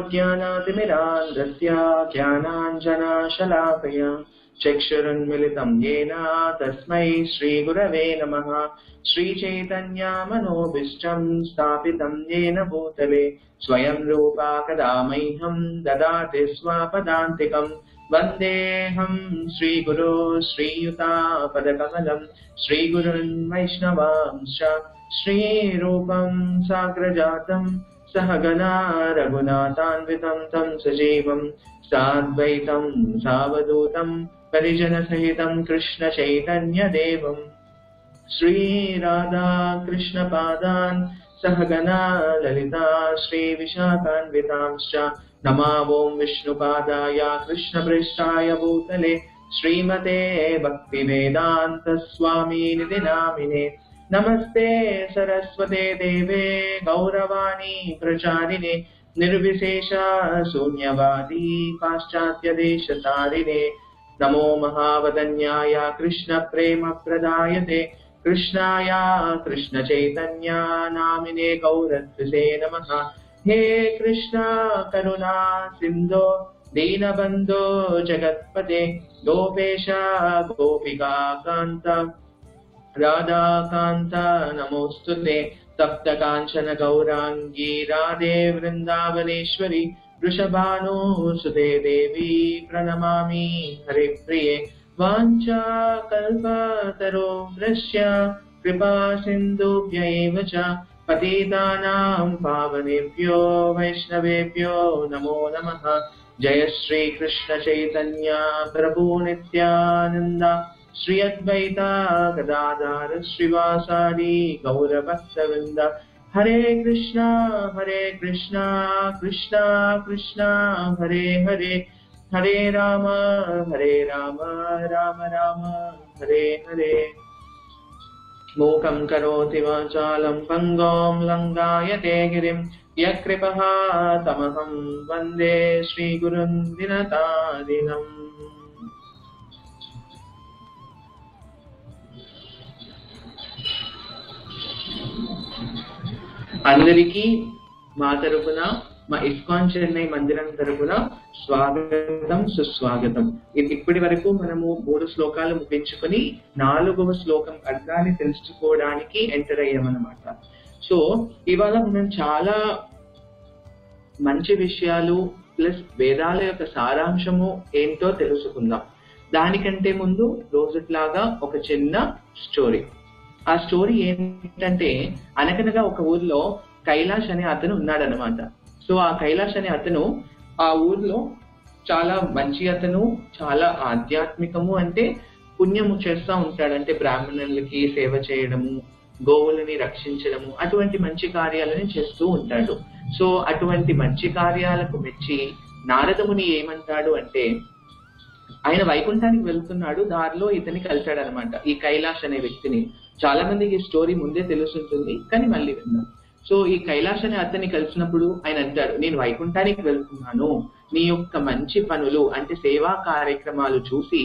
अज्ञानातिमिरान्धस्य ज्ञानाञ्जनाशलाकय चक्षुरुन्मिलितं येन तस्मै श्रीगुरवे नमः श्रीचैतन्यामनोभीष्टं स्थापितं येन भूतले स्वयं रूपा कदा मह्यं ददाति स्वापदान्तिकम् वन्देऽहं श्रीगुरो श्रीयुतापदकमलं श्रीगुरुन् वैष्णवांश्च श्रीरूपं साग्रजातं सहगना रघुनाथान्वितं तं सजीवं साद्वैतं सावधूतं परिजनसहितं कृष्णचैतन्यदेवम् श्रीराधा कृष्णपादान् सहगना ललिता श्रीविशाखान्वितांश्च नमावों विष्णुपादाय कृष्णपृष्ठाय भूतले श्रीमते भक्तिवेदान्तस्वामीनिति नामिने नमस्ते सरस्वते देवे गौरवाणी प्रचारिणे निर्विशेष शून्यवादी पाश्चात्यदेशतारिणे नमो महावदन्याय कृष्णप्रेमप्रदायते कृष्णाय कृष्णचैतन्या नामिने गौरत्रिसे नमः हे कृष्णा करुणा सिन्धो दीनबन्धो जगत्पते गोपेश गोपिका कान्त राधाकान्त नमोऽस्तु ते तप्तकाञ्चन गौराङ्गी राधे वृन्दावनेश्वरि वृषभानुसुते देवी प्रणमामि हरिप्रिये वाञ्छा कल्पतरो दृश्य कृपा सिन्धुभ्य एव च पतितानां पावनेभ्यो वैष्णवेभ्यो नमो नमः जय श्रीकृष्ण चैतन्य प्रभु नित्यानन्द श्री अद्वैता गदाधार श्रीवासादि गौरभक्तवृन्द हरे कृष्णा हरे कृष्णा कृष्णा कृष्णा हरे हरे हरे राम हरे राम राम राम हरे हरे मूकं करोति वाचालं पङ्गों लङ्गायते गिरिं यकृपः तमहं वन्दे श्रीगुरुं दिनतादिनम् అందరికీ మా తరపున మా ఇస్కాన్ చెన్నై మందిరం తరపున స్వాగతం సుస్వాగతం ఇది ఇప్పటి వరకు మనము మూడు శ్లోకాలు ముగించుకొని నాలుగవ శ్లోకం అర్థాన్ని తెలుసుకోవడానికి ఎంటర్ అయ్యామన్నమాట సో ఇవాళ మనం చాలా మంచి విషయాలు ప్లస్ వేదాల యొక్క సారాంశము ఏంటో తెలుసుకుందాం దానికంటే ముందు రోజుట్లాగా ఒక చిన్న స్టోరీ ఆ స్టోరీ ఏంటంటే అనగనగా ఒక ఊర్లో కైలాష్ అనే అతను ఉన్నాడనమాట సో ఆ కైలాష్ అనే అతను ఆ ఊర్లో చాలా మంచి అతను చాలా ఆధ్యాత్మికము అంటే పుణ్యము చేస్తూ ఉంటాడు అంటే బ్రాహ్మణులకి సేవ చేయడము గోవులని రక్షించడము అటువంటి మంచి కార్యాలని చేస్తూ ఉంటాడు సో అటువంటి మంచి కార్యాలకు మెచ్చి నారదముని ఏమంటాడు అంటే ఆయన వైకుంఠానికి వెళ్తున్నాడు దారిలో ఇతని కలిశాడు అనమాట ఈ కైలాష్ అనే వ్యక్తిని చాలా మందికి ఈ స్టోరీ ముందే తెలుసుంటుంది కానీ మళ్ళీ విన్నాం సో ఈ కైలాష్ అనే అతన్ని కలిసినప్పుడు ఆయన అంటాడు నేను వైకుంఠానికి వెళ్తున్నాను నీ యొక్క మంచి పనులు అంటే సేవా కార్యక్రమాలు చూసి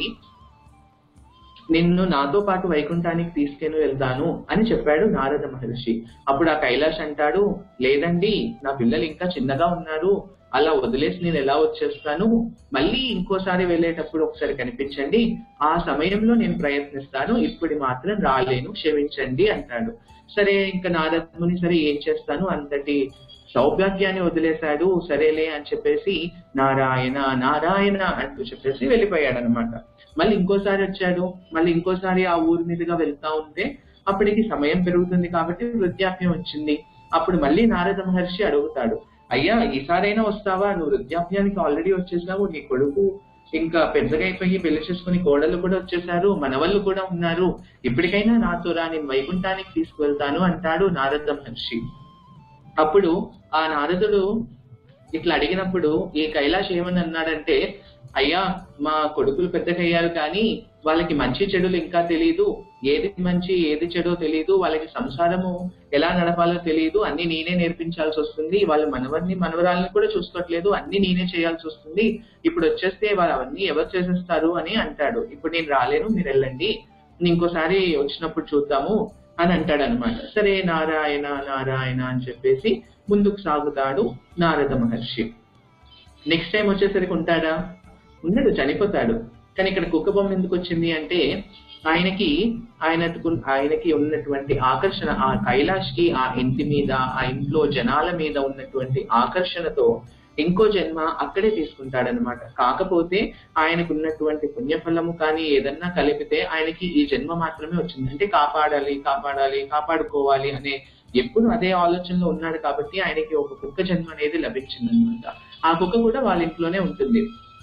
నిన్ను నాతో పాటు వైకుంఠానికి తీసుకెళ్ళి వెళ్తాను అని చెప్పాడు నారద మహర్షి అప్పుడు ఆ కైలాష్ అంటాడు లేదండి నా పిల్లలు ఇంకా చిన్నగా ఉన్నారు అలా వదిలేసి నేను ఎలా వచ్చేస్తాను మళ్ళీ ఇంకోసారి వెళ్ళేటప్పుడు ఒకసారి కనిపించండి ఆ సమయంలో నేను ప్రయత్నిస్తాను ఇప్పుడు మాత్రం రాలేను క్షమించండి అంటాడు సరే ఇంకా నారదముని సరే ఏం చేస్తాను అంతటి సౌభాగ్యాన్ని వదిలేశాడు సరేలే అని చెప్పేసి నారాయణ నారాయణ అంటూ చెప్పేసి వెళ్ళిపోయాడు అనమాట మళ్ళీ ఇంకోసారి వచ్చాడు మళ్ళీ ఇంకోసారి ఆ ఊరి మీదుగా వెళ్తా ఉంటే అప్పటికి సమయం పెరుగుతుంది కాబట్టి వృద్ధాప్యం వచ్చింది అప్పుడు మళ్ళీ నారద మహర్షి అడుగుతాడు అయ్యా ఈసారైనా వస్తావా నువ్వు వృద్ధాప్యానికి ఆల్రెడీ వచ్చేసావు నీ కొడుకు ఇంకా పెద్దగా అయిపోయి పెళ్లి చేసుకుని కోడలు కూడా వచ్చేసారు మనవళ్ళు కూడా ఉన్నారు ఇప్పటికైనా నాతో రా నేను వైకుంఠానికి తీసుకువెళ్తాను అంటాడు నారద మహర్షి అప్పుడు ఆ నారదుడు ఇట్లా అడిగినప్పుడు ఈ కైలాష్ ఏమని అన్నాడంటే అయ్యా మా కొడుకులు పెద్దగయ్యారు కానీ వాళ్ళకి మంచి చెడులు ఇంకా తెలియదు ఏది మంచి ఏది చెడో తెలియదు వాళ్ళకి సంసారము ఎలా నడపాలో తెలియదు అన్ని నేనే నేర్పించాల్సి వస్తుంది వాళ్ళు మనవరిని మనవరాలని కూడా చూసుకోవట్లేదు అన్ని నేనే చేయాల్సి వస్తుంది ఇప్పుడు వచ్చేస్తే వాళ్ళు అవన్నీ ఎవరు చేసేస్తారు అని అంటాడు ఇప్పుడు నేను రాలేను మీరు వెళ్ళండి ఇంకోసారి వచ్చినప్పుడు చూద్దాము అని అంటాడు అనమాట సరే నారాయణ నారాయణ అని చెప్పేసి ముందుకు సాగుతాడు నారద మహర్షి నెక్స్ట్ టైం వచ్చేసరికి ఉంటాడా ఉండడు చనిపోతాడు కానీ ఇక్కడ కుక్క బొమ్మ ఎందుకు వచ్చింది అంటే ఆయనకి ఆయనకు ఆయనకి ఉన్నటువంటి ఆకర్షణ ఆ కైలాష్ కి ఆ ఇంటి మీద ఆ ఇంట్లో జనాల మీద ఉన్నటువంటి ఆకర్షణతో ఇంకో జన్మ అక్కడే తీసుకుంటాడనమాట కాకపోతే ఆయనకు ఉన్నటువంటి పుణ్యఫలము కానీ ఏదన్నా కలిపితే ఆయనకి ఈ జన్మ మాత్రమే వచ్చింది అంటే కాపాడాలి కాపాడాలి కాపాడుకోవాలి అనే ఎప్పుడు అదే ఆలోచనలో ఉన్నాడు కాబట్టి ఆయనకి ఒక కుక్క జన్మ అనేది లభించింది అనమాట ఆ కుక్క కూడా వాళ్ళ ఇంట్లోనే ఉంటుంది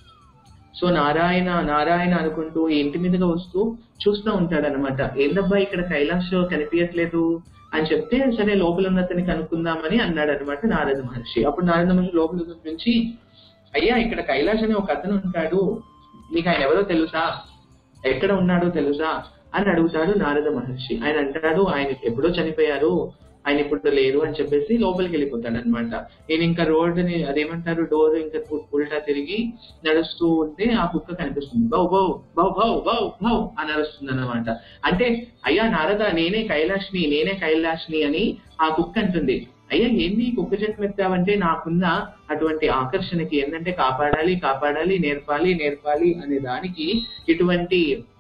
సో నారాయణ నారాయణ అనుకుంటూ ఈ ఇంటి మీదుగా వస్తూ చూస్తూ ఉంటాడు అనమాట ఏందబ్బా ఇక్కడ కైలాష్ కనిపించట్లేదు అని చెప్తే సరే లోపల ఉన్నతని కనుక్కుందామని అన్నాడు అనమాట నారద మహర్షి అప్పుడు నారద మహర్షి లోపల నుంచి అయ్యా ఇక్కడ కైలాష్ అనే ఒక అతను ఉంటాడు నీకు ఆయన ఎవరో తెలుసా ఎక్కడ ఉన్నాడో తెలుసా అని అడుగుతాడు నారద మహర్షి ఆయన అంటాడు ఆయన ఎప్పుడో చనిపోయారు ఆయన ఇప్పుడు లేరు అని చెప్పేసి లోపలికి వెళ్ళిపోతాడు అనమాట నేను ఇంకా రోడ్డుని అదేమంటారు డోర్ ఇంకా పు- ఉల్టా తిరిగి నడుస్తూ ఉంటే ఆ కుక్క కనిపిస్తుంది బౌ బౌ బౌ బౌ బౌ బౌ అని అరుస్తుంది అనమాట అంటే అయ్యా నారద నేనే కైలాష్ని నేనే కైలాష్ని అని ఆ కుక్క అంటుంది అయ్యా ఏంది ఈ కుక్క జన్మ ఎత్తావంటే నాకున్న అటువంటి ఆకర్షణకి ఏంటంటే కాపాడాలి కాపాడాలి నేర్పాలి నేర్పాలి అనే దానికి ఇటువంటి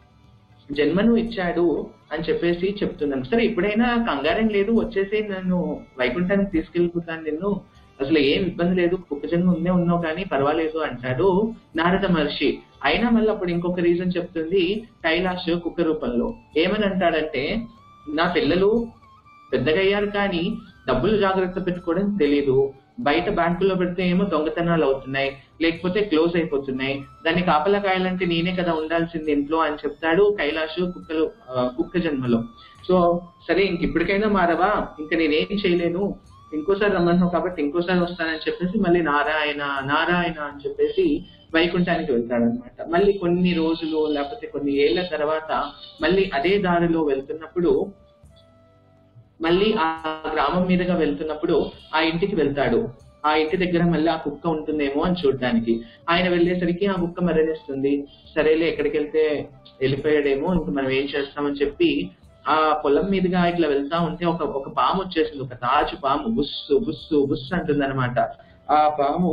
జన్మను ఇచ్చాడు అని చెప్పేసి చెప్తున్నాను సరే ఇప్పుడైనా కంగారం లేదు వచ్చేసి నన్ను వైకుంఠానికి తీసుకెళ్ళిపోతాను నిన్ను అసలు ఏం ఇబ్బంది లేదు కుక్క జన్మ ఉందే ఉన్నావు కానీ పర్వాలేదు అంటాడు నారద మహర్షి అయినా మళ్ళీ అప్పుడు ఇంకొక రీజన్ చెప్తుంది కైలాష్ కుక్క రూపంలో ఏమని అంటాడంటే నా పిల్లలు పెద్దగా అయ్యారు కానీ డబ్బులు జాగ్రత్త పెట్టుకోవడం తెలీదు బయట బ్యాంకులో పెడితే ఏమో దొంగతనాలు అవుతున్నాయి లేకపోతే క్లోజ్ అయిపోతున్నాయి దాన్ని కాపలా కాయాలంటే నేనే కదా ఉండాల్సింది ఇంట్లో అని చెప్తాడు కైలాష్ కుక్కలు ఆ, కుక్క జన్మలో సో సరే ఇంక ఇప్పటికైనా మారవా ఇంకా నేనేం చేయలేను ఇంకోసారి రమ్మన్నావు కాబట్టి ఇంకోసారి వస్తానని చెప్పేసి మళ్ళీ నారాయణ నారాయణ అని చెప్పేసి వైకుంఠానికి వెళ్తాడనమాట మళ్ళీ కొన్ని రోజులు లేకపోతే కొన్ని ఏళ్ల తర్వాత మళ్ళీ అదే దారిలో వెళ్తున్నప్పుడు మళ్ళీ ఆ గ్రామం మీదుగా వెళ్తున్నప్పుడు ఆ ఇంటికి వెళ్తాడు ఆ ఇంటి దగ్గర మళ్ళీ ఆ కుక్క ఉంటుందేమో అని చూడడానికి ఆయన వెళ్ళేసరికి ఆ కుక్క మరణిస్తుంది సరేలే ఎక్కడికి వెళ్తే వెళ్ళిపోయాడేమో ఇంక మనం ఏం చేస్తామని చెప్పి ఆ పొలం మీదుగా ఇట్లా వెళ్తా ఉంటే ఒక ఒక పాము వచ్చేసింది ఒక తాజు పాము బుస్సు బుస్సు బుస్సు అంటుంది అనమాట ఆ పాము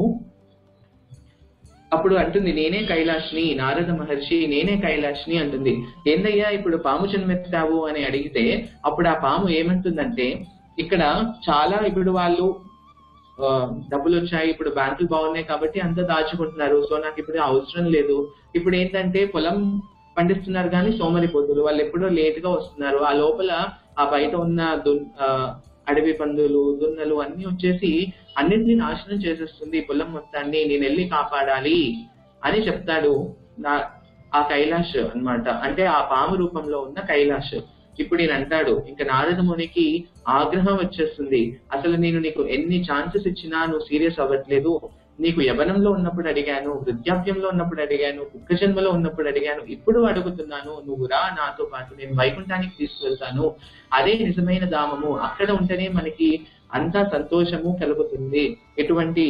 అప్పుడు అంటుంది నేనే కైలాష్ని నారద మహర్షి నేనే కైలాష్ని అంటుంది ఏందయ్యా ఇప్పుడు పాము జన్మెత్తావు అని అడిగితే అప్పుడు ఆ పాము ఏమంటుందంటే ఇక్కడ చాలా ఇప్పుడు వాళ్ళు ఆ, డబ్బులు వచ్చాయి ఇప్పుడు బ్యాంకులు బాగున్నాయి కాబట్టి అంతా దాచుకుంటున్నారు సో నాకు ఇప్పుడు అవసరం లేదు ఇప్పుడు ఏంటంటే పొలం పండిస్తున్నారు కానీ సోమరిపోతులు వాళ్ళు ఎప్పుడో లేట్ గా వస్తున్నారు ఆ లోపల ఆ బయట ఉన్న దున్ ఆ, అడవి పందులు దున్నలు అన్ని వచ్చేసి అన్నింటినీ నాశనం చేసేస్తుంది ఈ పొలం మొత్తాన్ని నేను వెళ్ళి కాపాడాలి అని చెప్తాడు నా ఆ కైలాష్ అన్నమాట అంటే ఆ పాము రూపంలో ఉన్న కైలాష్ ఇప్పుడు ఈయన అంటాడు ఇంకా నారద మునికి ఆగ్రహం వచ్చేస్తుంది అసలు నేను నీకు ఎన్ని ఛాన్సెస్ ఇచ్చినా నువ్వు సీరియస్ అవ్వట్లేదు నీకు యవనంలో ఉన్నప్పుడు అడిగాను వృద్ధాప్యంలో ఉన్నప్పుడు అడిగాను కుక్క జన్మలో ఉన్నప్పుడు అడిగాను ఇప్పుడు అడుగుతున్నాను నువ్వు రా నాతో పాటు నేను వైకుంఠానికి తీసుకువెళ్తాను అదే నిజమైన ధామము అక్కడ ఉంటేనే మనకి అంతా సంతోషము కలుగుతుంది ఎటువంటి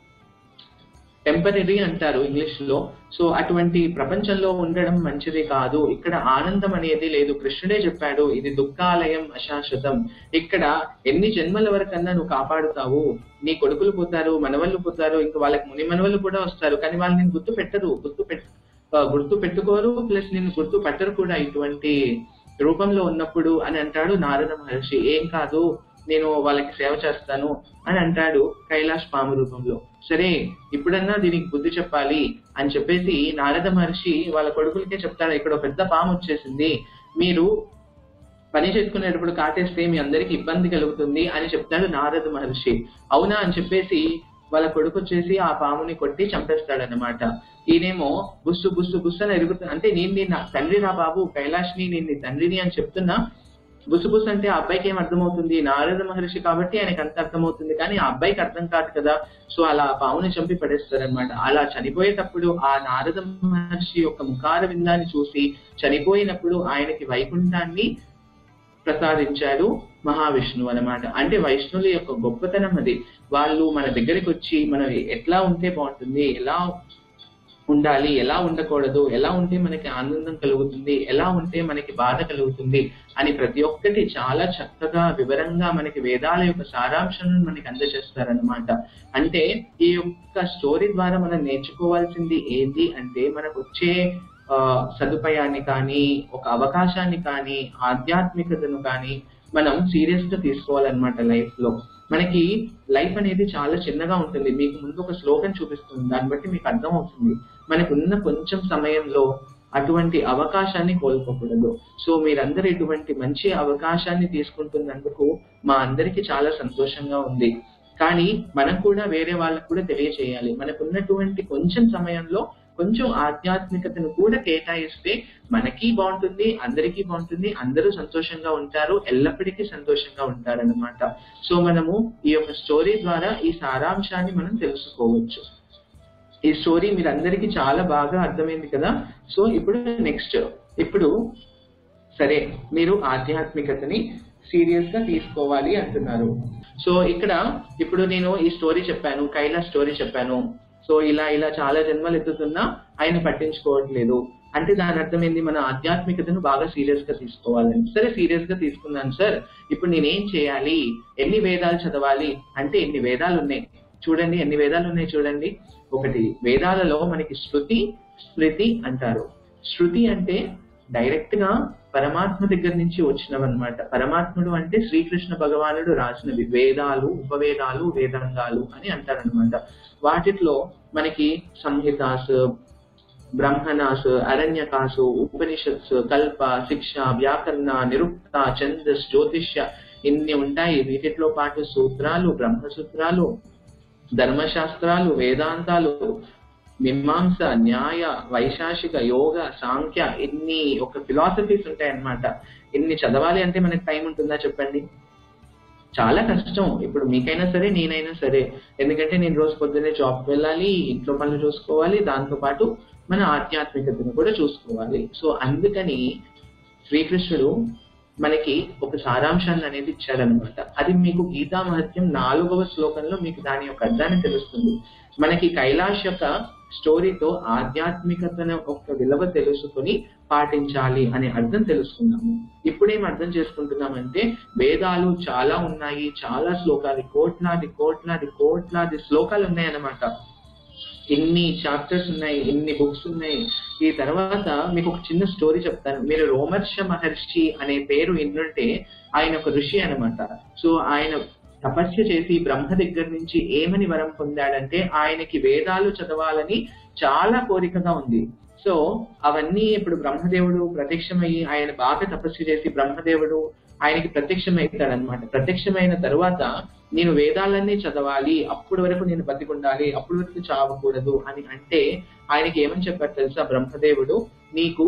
టెంపరీ అంటారు ఇంగ్లీష్ లో సో అటువంటి ప్రపంచంలో ఉండడం మంచిది కాదు ఇక్కడ ఆనందం అనేది లేదు కృష్ణుడే చెప్పాడు ఇది దుఃఖాలయం అశాశ్వతం ఇక్కడ ఎన్ని జన్మల వరకన్నా నువ్వు కాపాడుతావు నీ కొడుకులు పోతారు మనవళ్ళు పోతారు ఇంకా వాళ్ళకి ముని మనవళ్ళు కూడా వస్తారు కానీ వాళ్ళు నేను గుర్తు పెట్టరు గుర్తు పెట్ ఆ, గుర్తు పెట్టుకోరు ప్లస్ నేను గుర్తు పట్టరు కూడా ఇటువంటి రూపంలో ఉన్నప్పుడు అని అంటాడు నారద మహర్షి ఏం కాదు నేను వాళ్ళకి సేవ చేస్తాను అని అంటాడు కైలాష్ పాము రూపంలో సరే ఇప్పుడన్నా దీనికి బుద్ధి చెప్పాలి అని చెప్పేసి నారద మహర్షి వాళ్ళ కొడుకులకే చెప్తాడు ఇక్కడ ఒక పెద్ద పాము వచ్చేసింది మీరు పని చేసుకునేటప్పుడు కాటేస్తే మీ అందరికి ఇబ్బంది కలుగుతుంది అని చెప్తాడు నారద మహర్షి అవునా అని చెప్పేసి వాళ్ళ కొడుకు వచ్చేసి ఆ పాముని కొట్టి చంపేస్తాడనమాట ఈయనేమో బుస్సు బుస్సు బుస్సు అని ఎరుగుతా అంటే నేను నీ నా తండ్రి రా బాబు కైలాష్ని నేను నీ తండ్రిని అని చెప్తున్నా బుసు బుసు అంటే ఆ అబ్బాయికి ఏం అర్థమవుతుంది నారద మహర్షి కాబట్టి ఆయనకి అంత అర్థమవుతుంది కానీ ఆ అబ్బాయికి అర్థం కాదు కదా సో అలా ఆ పావుని చంపి పడేస్తారనమాట అలా చనిపోయేటప్పుడు ఆ నారద మహర్షి యొక్క ముఖార విందాన్ని చూసి చనిపోయినప్పుడు ఆయనకి వైకుంఠాన్ని ప్రసాదించాడు మహావిష్ణువు అన్నమాట అంటే వైష్ణువుల యొక్క గొప్పతనం అది వాళ్ళు మన దగ్గరికి వచ్చి మనం ఎట్లా ఉంటే బాగుంటుంది ఎలా ఉండాలి ఎలా ఉండకూడదు ఎలా ఉంటే మనకి ఆనందం కలుగుతుంది ఎలా ఉంటే మనకి బాధ కలుగుతుంది అని ప్రతి ఒక్కటి చాలా చక్కగా వివరంగా మనకి వేదాల యొక్క సారాంశం మనకి అందజేస్తారనమాట అంటే ఈ యొక్క స్టోరీ ద్వారా మనం నేర్చుకోవాల్సింది ఏంటి అంటే మనకు వచ్చే ఆ, సదుపాయాన్ని కానీ ఒక అవకాశాన్ని కానీ ఆధ్యాత్మికతను కానీ మనం సీరియస్ గా తీసుకోవాలన్నమాట లైఫ్ లో మనకి లైఫ్ అనేది చాలా చిన్నగా ఉంటుంది మీకు ముందు ఒక శ్లోకం చూపిస్తుంది దాన్ని బట్టి మీకు అర్థం అవుతుంది మనకున్న కొంచెం సమయంలో అటువంటి అవకాశాన్ని కోల్పోకూడదు సో మీరందరూ ఇటువంటి మంచి అవకాశాన్ని తీసుకుంటున్నందుకు మా అందరికీ చాలా సంతోషంగా ఉంది కానీ మనం కూడా వేరే వాళ్ళకు కూడా తెలియచేయాలి మనకున్నటువంటి కొంచెం సమయంలో కొంచెం ఆధ్యాత్మికతను కూడా కేటాయిస్తే మనకి బాగుంటుంది అందరికీ బాగుంటుంది అందరూ సంతోషంగా ఉంటారు ఎల్లప్పటికీ సంతోషంగా ఉంటారన్నమాట సో మనము ఈ యొక్క స్టోరీ ద్వారా ఈ సారాంశాన్ని మనం తెలుసుకోవచ్చు ఈ స్టోరీ మీరందరికీ చాలా బాగా అర్థమైంది కదా సో ఇప్పుడు నెక్స్ట్ ఇప్పుడు సరే మీరు ఆధ్యాత్మికతని సీరియస్ గా తీసుకోవాలి అంటున్నారు సో ఇక్కడ ఇప్పుడు నేను ఈ స్టోరీ చెప్పాను కైలాస్ స్టోరీ చెప్పాను సో ఇలా ఇలా చాలా జన్మలు ఎత్తుతున్నా ఆయన పట్టించుకోవట్లేదు అంటే దాని అర్థం ఏంది మన ఆధ్యాత్మికతను బాగా సీరియస్ గా తీసుకోవాలని సరే సీరియస్ గా తీసుకున్నాను సార్ ఇప్పుడు నేనేం చేయాలి ఎన్ని వేదాలు చదవాలి అంటే ఎన్ని వేదాలు ఉన్నాయి చూడండి ఎన్ని వేదాలు ఉన్నాయి చూడండి ఒకటి వేదాలలో మనకి శృతి స్మృతి అంటారు శృతి అంటే డైరెక్ట్ గా పరమాత్మ దగ్గర నుంచి వచ్చినవన్నమాట పరమాత్ముడు అంటే శ్రీకృష్ణ భగవానుడు రాసినవి వేదాలు ఉపవేదాలు వేదాంగాలు అని అంటారనమాట వాటిలో మనకి సంహితాస్ బ్రహ్మణాస్ అరణ్యకాసు ఉపనిషత్స్ కల్ప శిక్ష వ్యాకరణ నిరుక్త ఛందస్ జ్యోతిష్య ఇన్ని ఉంటాయి వీటిలో పాటు సూత్రాలు బ్రహ్మసూత్రాలు ధర్మశాస్త్రాలు వేదాంతాలు మీమాంస న్యాయ వైశాఖిక యోగ సాంఖ్య ఇన్ని ఒక ఫిలాసఫీస్ ఉంటాయన్నమాట ఇన్ని చదవాలి అంటే మనకి టైం ఉంటుందా చెప్పండి చాలా కష్టం ఇప్పుడు మీకైనా సరే నేనైనా సరే ఎందుకంటే నేను రోజు పొద్దున్నే జాబ్కి వెళ్ళాలి ఇంట్లో పనులు చూసుకోవాలి దాంతో పాటు మన ఆధ్యాత్మికతను కూడా చూసుకోవాలి సో అందుకని శ్రీకృష్ణుడు మనకి ఒక సారాంశాన్ని అనేది ఇచ్చారనమాట అది మీకు గీతా మహత్యం నాలుగవ శ్లోకంలో మీకు దాని యొక్క అర్థాన్ని తెలుస్తుంది మనకి కైలాష్ యొక్క స్టోరీతో ఆధ్యాత్మికతను ఒక విలువ తెలుసుకొని పాటించాలి అనే అర్థం తెలుసుకున్నాము ఇప్పుడేం అర్థం చేసుకుంటున్నామంటే వేదాలు చాలా ఉన్నాయి చాలా శ్లోకాలు కోట్లాది కోట్లాది కోట్లాది శ్లోకాలు ఉన్నాయన్నమాట ఇన్ని చాప్టర్స్ ఉన్నాయి ఇన్ని బుక్స్ ఉన్నాయి ఈ తర్వాత మీకు ఒక చిన్న స్టోరీ చెప్తాను మీరు రోమర్ష మహర్షి అనే పేరు విన్నుంటే ఆయన ఒక ఋషి అన్నమాట సో ఆయన తపస్య చేసి బ్రహ్మ దగ్గర నుంచి ఏమని వరం పొందాడంటే ఆయనకి వేదాలు చదవాలని చాలా కోరికగా ఉంది సో అవన్నీ ఇప్పుడు బ్రహ్మదేవుడు ప్రత్యక్షమయ్యి ఆయన బాగా తపస్సు చేసి బ్రహ్మదేవుడు ఆయనకి ప్రత్యక్షమవుతాడనమాట ప్రత్యక్షమైన తర్వాత నేను వేదాలన్నీ చదవాలి అప్పటి వరకు నేను బతికుండాలి అప్పటి వరకు చావకూడదు అని అంటే ఆయనకి ఏమని చెప్పారు తెలుసా బ్రహ్మదేవుడు నీకు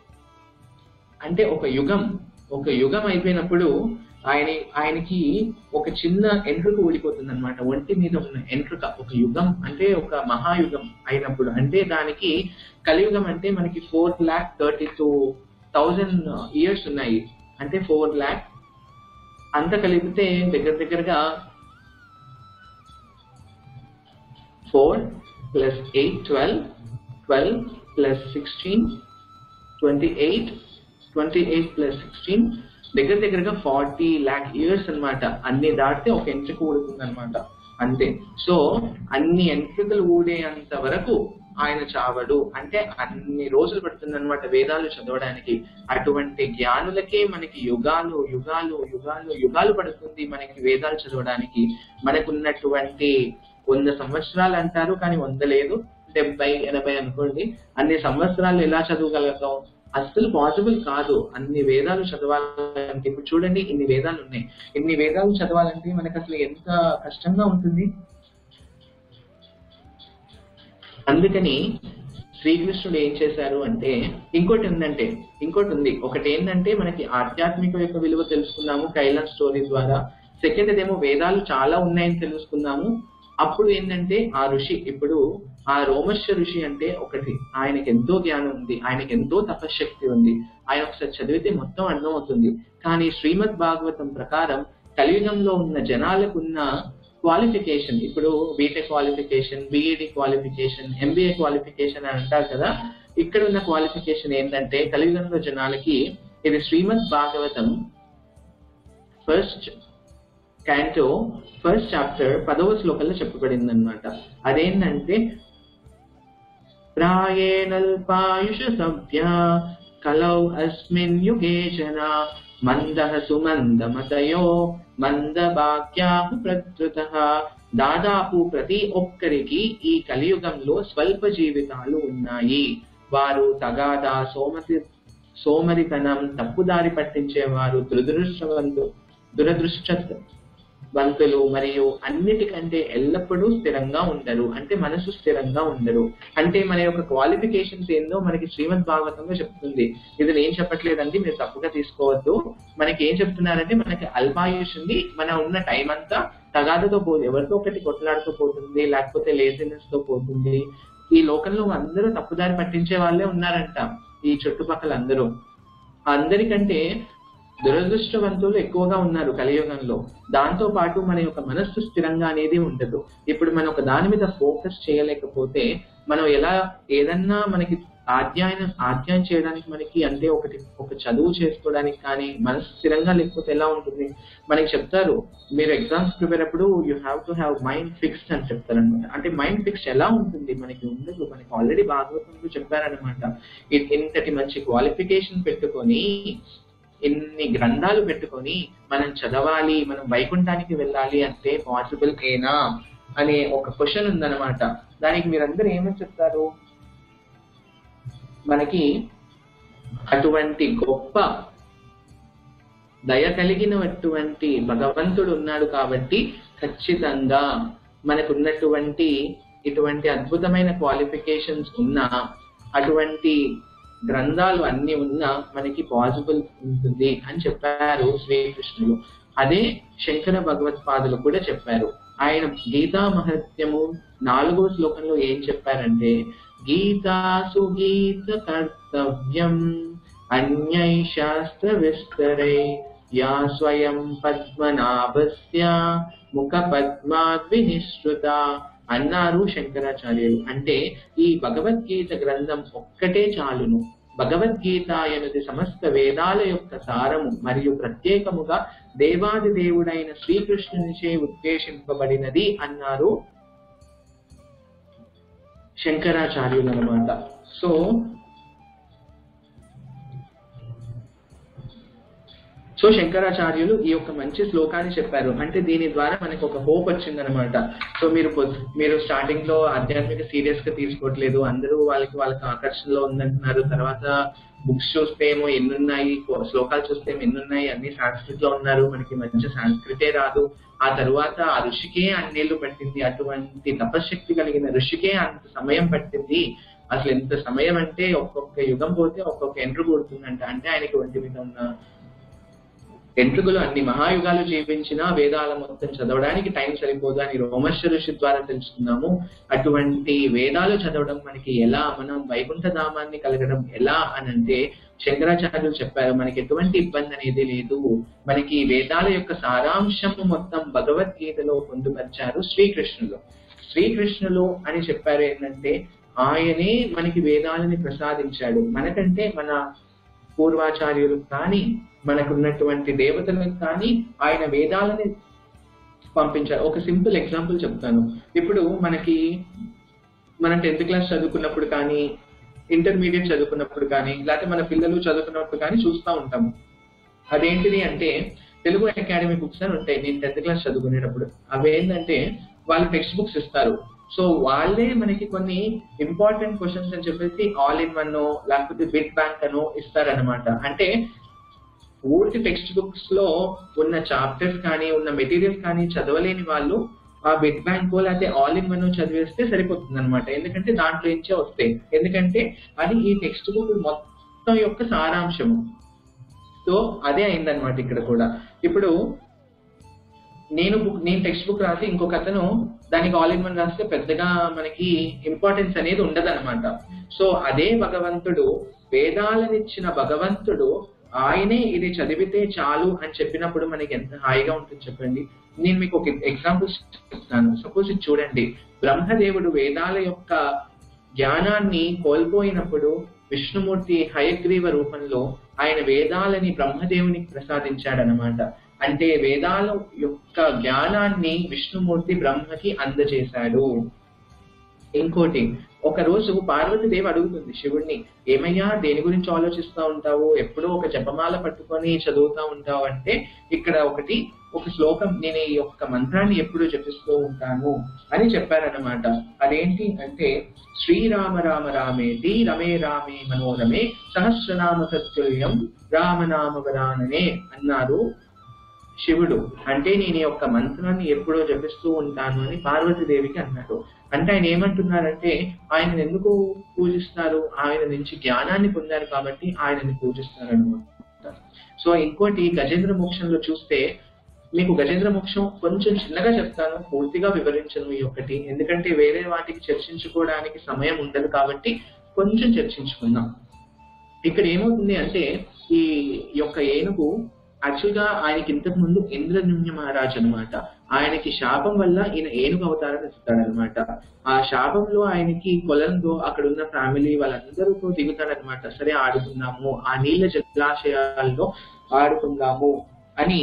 అంటే ఒక యుగం ఒక యుగం అయిపోయినప్పుడు ఆయన ఆయనకి ఒక చిన్న ఎంట్రుక ఊడిపోతుంది అనమాట ఒంటి మీద ఉన్న ఎంట్రుక ఒక యుగం అంటే ఒక మహాయుగం అయినప్పుడు అంటే దానికి కలియుగం అంటే మనకి four lakh thirty two thousand years ఉన్నాయి అంటే ఫోర్ ల్యాక్ అంత కలిపితే దగ్గర దగ్గరగా four plus eight twelve twelve plus sixteen twenty eight twenty eight plus sixteen దగ్గర దగ్గరగా ఫార్టీ ల్యాక్ ఇయర్స్ అన్నమాట అన్ని దాటితే ఒక ఎంట్రిక ఊడుతుంది అనమాట అంతే సో అన్ని ఎంట్రికలు ఊడేంత వరకు ఆయన చావడు అంటే అన్ని రోజులు పడుతుంది అనమాట వేదాలు చదవడానికి అటువంటి జ్ఞానులకే మనకి యుగాలు యుగాలు యుగాలు యుగాలు పడుతుంది మనకి వేదాలు చదవడానికి మనకున్నటువంటి వంద సంవత్సరాలు అంటారు కానీ వంద లేదు డెబ్బై ఎనభై అనుకోండి అన్ని సంవత్సరాలు ఎలా చదవగలుగుతాం అస్సలు పాసిబుల్ కాదు అన్ని వేదాలు చదవాలంటే ఇప్పుడు చూడండి ఇన్ని వేదాలు ఉన్నాయి ఇన్ని వేదాలు చదవాలంటే మనకు అసలు ఎంత కష్టంగా ఉంటుంది అందుకని శ్రీకృష్ణుడు ఏం చేశారు అంటే ఇంకోటి ఉందంటే ఇంకోటి ఉంది ఒకటి ఏంటంటే మనకి ఆధ్యాత్మిక యొక్క విలువ తెలుసుకున్నాము కైలాస్ స్టోరీ ద్వారా సెకండ్ ఏమో వేదాలు చాలా ఉన్నాయని తెలుసుకున్నాము అప్పుడు ఏంటంటే ఆ ఋషి ఇప్పుడు ఆ రోమర్ష ఋషి అంటే ఒకటి ఆయనకి ఎంతో జ్ఞానం ఉంది ఆయనకి ఎంతో తపశక్తి ఉంది ఆయన ఒకసారి చదివితే మొత్తం అర్థం అవుతుంది కానీ శ్రీమద్ భాగవతం ప్రకారం కలియుగంలో ఉన్న జనాలకు ఉన్న క్వాలిఫికేషన్ ఇప్పుడు B Tech qualification B Ed qualification MBA qualification అని అంటారు కదా ఇక్కడ ఉన్న క్వాలిఫికేషన్ ఏంటంటే కలియుగంలో జనాలకి ఇది Srimad Bhagavatam first canto first chapter పదవ శ్లోకంలో చెప్పబడింది అనమాట అదేంటంటే ప్రాయేణల్పాయుష సభ్య కలౌ అస్మిన్ యుగే జన మందః సుమందమతయో మందభాగ్యాహు ప్రకృత దాదాపు ప్రతి ఒక్కరికి ఈ కలియుగంలో స్వల్ప జీవితాలు ఉన్నాయి వారు తగాదా సోమతి సోమరితనం తప్పుదారి పట్టించేవారు దురదృష్టవంతు దురదృష్టవంతులు మరియు అన్నిటికంటే ఎల్లప్పుడూ స్థిరంగా ఉండరు అంటే మనసు స్థిరంగా ఉండరు అంటే మన యొక్క క్వాలిఫికేషన్స్ ఏందో మనకి శ్రీమద్ భాగవతంలో చెప్తుంది ఇది నేను చెప్పట్లేదండి మీరు తప్పుగా తీసుకోవద్దు మనకి ఏం చెప్తున్నారంటే మనకి అల్పాయుష్ ఉంది మన ఉన్న టైం అంతా తగాదతో పోదు ఎవరితో ఒకటి కొట్లాడుతూ పోతుంది లేకపోతే లేజినెస్ తో పోతుంది ఈ లోకంలో అందరూ తప్పుదారి పట్టించే వాళ్ళే ఉన్నారంట ఈ చుట్టుపక్కల అందరూ అందరికంటే దురదృష్టవంతులు ఎక్కువగా ఉన్నారు కలియుగంలో దాంతో పాటు మన యొక్క మనస్సు స్థిరంగా అనేది ఉండదు ఇప్పుడు మనం ఒక దాని మీద ఫోకస్ చేయలేకపోతే మనం ఎలా ఏదన్నా మనకి అధ్యయనం అధ్యయనం చేయడానికి మనకి అంటే ఒకటి ఒక చదువు చేసుకోవడానికి కానీ మనసు స్థిరంగా లేకపోతే ఎలా ఉంటుంది మనకి చెప్తారు మీరు ఎగ్జామ్స్ ప్రిపేర్ అప్పుడు you have to have mind fixed అని చెప్తారు అనమాట అంటే మైండ్ ఫిక్స్ ఎలా ఉంటుంది మనకి ఉండదు మనకి ఆల్రెడీ భాగవతంలో చెప్పారనమాట ఇంతటి మంచి క్వాలిఫికేషన్ పెట్టుకొని ఇన్ని గ్రంథాలు పెట్టుకొని మనం చదవాలి మనం వైకుంఠానికి వెళ్ళాలి అంటే పాసిబుల్ ఏనా అనే ఒక క్వశ్చన్ ఉందన్నమాట దానికి మీరందరూ ఏమని చెప్తారు మనకి అటువంటి గొప్ప దయ కలిగినటువంటి భగవంతుడు ఉన్నాడు కాబట్టి ఖచ్చితంగా మనకున్నటువంటి ఇటువంటి అద్భుతమైన క్వాలిఫికేషన్స్ ఉన్నా అటువంటి గ్రంథాలు అన్ని ఉన్నా మనకి పాసిబుల్ ఉంటుంది అని చెప్పారు శ్రీకృష్ణుడు అదే శంకర భగవత్పాదులు కూడా చెప్పారు ఆయన గీతా మహత్యము నాలుగో శ్లోకంలో ఏం చెప్పారంటే గీతాసు గీత కర్తవ్యం అన్యై శాస్త్ర విస్తరై యా స్వయం పద్మనాభస్య ముఖ పద్మాద్వినిశ్రుత అన్నారు శంకరాచార్యులు అంటే ఈ భగవద్గీత గ్రంథం ఒక్కటే చాలును భగవద్గీత అనేది సమస్త వేదాల యొక్క సారము మరియు ప్రత్యేకముగా దేవాది దేవుడైన శ్రీకృష్ణునిచే ఉద్దేశింపబడినది అన్నారు శంకరాచార్యులు అనమాట సో సో శంకరాచార్యులు ఈ యొక్క మంచి శ్లోకాన్ని చెప్పారు అంటే దీని ద్వారా మనకు ఒక హోప్ వచ్చిందనమాట సో మీరు పొద్- మీరు స్టార్టింగ్ లో ఆధ్యాత్మిక సీరియస్ గా తీసుకోవట్లేదు అందరూ వాళ్ళకి వాళ్ళకి ఆకర్షణలో ఉందంటున్నారు తర్వాత బుక్స్ చూస్తే ఏమో ఎన్నున్నాయి కో- శ్లోకాలు చూస్తే ఏమో ఎన్నున్నాయి అన్ని సాంస్కృతిలో ఉన్నారు మనకి మంచి సాంస్కృతే రాదు ఆ తరువాత ఆ ఋషికే అన్నేళ్లు పట్టింది అటువంటి తపశక్తి కలిగిన ఋషికే అంత సమయం పట్టింది అసలు ఎంత సమయం అంటే ఒక్కొక్క యుగం పోతే ఒక్కొక్క ఎంట్రు కొడుతుందంట అంటే ఆయనకి ఒంటి మీద ఉన్న ఎంట్రుకలు అన్ని మహాయుగాలు జీవించిన వేదాల మొత్తం చదవడానికి టైం సరిపోదు అని రోమర్ష ఋషి ద్వారా తెలుసుకున్నాము అటువంటి వేదాలు చదవడం మనకి ఎలా మనం వైకుంఠ ధామాన్ని కలగడం ఎలా అని అంటే శంకరాచార్యులు చెప్పారు మనకి ఎటువంటి ఇబ్బంది అనేది లేదు మనకి ఈ వేదాల యొక్క సారాంశము మొత్తం భగవద్గీతలో పొందుపరిచారు శ్రీకృష్ణులు శ్రీకృష్ణులు అని చెప్పారు ఏంటంటే ఆయనే మనకి వేదాలని ప్రసాదించాడు మనకంటే మన పూర్వాచార్యులు కానీ మనకున్నటువంటి దేవతలకు కానీ ఆయన వేదాలని పంపించారు ఒక సింపుల్ ఎగ్జాంపుల్ చెప్తాను ఇప్పుడు మనకి మనం టెన్త్ క్లాస్ చదువుకున్నప్పుడు కానీ ఇంటర్మీడియట్ చదువుకున్నప్పుడు కానీ లేకపోతే మన పిల్లలు చదువుకున్నప్పుడు కానీ చూస్తూ ఉంటాము అదేంటిది అంటే తెలుగు అకాడమీ బుక్స్ అని ఉంటాయి నేను టెన్త్ క్లాస్ చదువుకునేటప్పుడు అవి ఏంటంటే వాళ్ళు టెక్స్ట్ బుక్స్ ఇస్తారు సో వాళ్ళే మనకి కొన్ని ఇంపార్టెంట్ క్వశ్చన్స్ అని చెప్పేసి ఆల్ ఇన్ వన్ లేకపోతే బిట్ బ్యాంక్ అనో ఇస్తారనమాట అంటే పూర్తి టెక్స్ట్ బుక్స్ లో ఉన్న చాప్టర్స్ కానీ ఉన్న మెటీరియల్స్ కానీ చదవలేని వాళ్ళు ఆ బిట్ బ్యాంక్ లేకపోతే ఆల్ ఇన్ వన్ చదివేస్తే సరిపోతుంది అనమాట ఎందుకంటే దాంట్లో నుంచే వస్తాయి ఎందుకంటే అది ఈ టెక్స్ట్ బుక్ మొత్తం యొక్క సారాంశము సో అదే అయిందనమాట ఇక్కడ కూడా ఇప్పుడు నేను బుక్ నేను టెక్స్ట్ బుక్ రాసి ఇంకొక అతను దానికి ఆల్ ఇన్ వన్ రాస్తే పెద్దగా మనకి ఇంపార్టెన్స్ అనేది ఉండదన్నమాట సో అదే భగవంతుడు వేదాలనిచ్చిన భగవంతుడు ఆయనే ఇది చదివితే చాలు అని చెప్పినప్పుడు మనకి ఎంత హాయిగా ఉంటుంది చెప్పండి నేను మీకు ఒక ఎగ్జాంపుల్ చెప్తాను సపోజ్ ఇది చూడండి బ్రహ్మదేవుడు వేదాల యొక్క జ్ఞానాన్ని కోల్పోయినప్పుడు విష్ణుమూర్తి హయగ్రీవ రూపంలో ఆయన వేదాలని బ్రహ్మదేవునికి ప్రసాదించాడనమాట అంటే వేదాల యొక్క జ్ఞానాన్ని విష్ణుమూర్తి బ్రహ్మకి అందజేశాడు ఇంకోటి ఒక రోజు పార్వతీదేవి అడుగుతుంది శివుడిని ఏమయ్యా దేని గురించి ఆలోచిస్తూ ఉంటావు ఎప్పుడూ ఒక జపమాల పట్టుకొని చదువుతా ఉంటావు అంటే ఇక్కడ ఒకటి ఒక శ్లోకం నేను ఈ యొక్క మంత్రాన్ని ఎప్పుడు జపిస్తూ ఉంటాను అని చెప్పారనమాట అదేంటి అంటే శ్రీరామ రామ రామేతి రమే రామే మనోరమే సహస్రనామ తత్తుల్యం రామనామ వరాననే అన్నారు శివుడు అంటే నేను ఈ యొక్క మంత్రాన్ని ఎప్పుడో జపిస్తూ ఉంటాను అని పార్వతీదేవికి అన్నాడు అంటే ఆయన ఏమంటున్నారంటే ఆయన ఎందుకు పూజిస్తారు ఆయన నుంచి జ్ఞానాన్ని పొందారు కాబట్టి ఆయనని పూజిస్తారు అనమాట సో ఇంకోటి గజేంద్ర మోక్షంలో చూస్తే మీకు గజేంద్ర మోక్షం కొంచెం చిన్నగా చెప్తాను పూర్తిగా వివరించను ఈ ఒక్కటి ఎందుకంటే వేరే వాటికి చర్చించుకోవడానికి సమయం ఉండదు కాబట్టి కొంచెం చర్చించుకుందాం ఇక్కడ ఏమవుతుంది అంటే ఈ యొక్క ఏనుగు యాక్చువల్ గా ఆయనకి ఇంతకు ముందు ఇంద్రజుమ్య మహారాజ్ అనమాట ఆయనకి శాపం వల్ల ఈయన ఏనుగు అవతారం ఇస్తాడనమాట ఆ శాపంలో ఆయనకి కొలంతో అక్కడ ఉన్న ఫ్యామిలీ వాళ్ళందరితో దిగుతాడనమాట సరే ఆడుకుందాము ఆ నీళ్ళ జలాశయాల్లో ఆడుకుందాము అని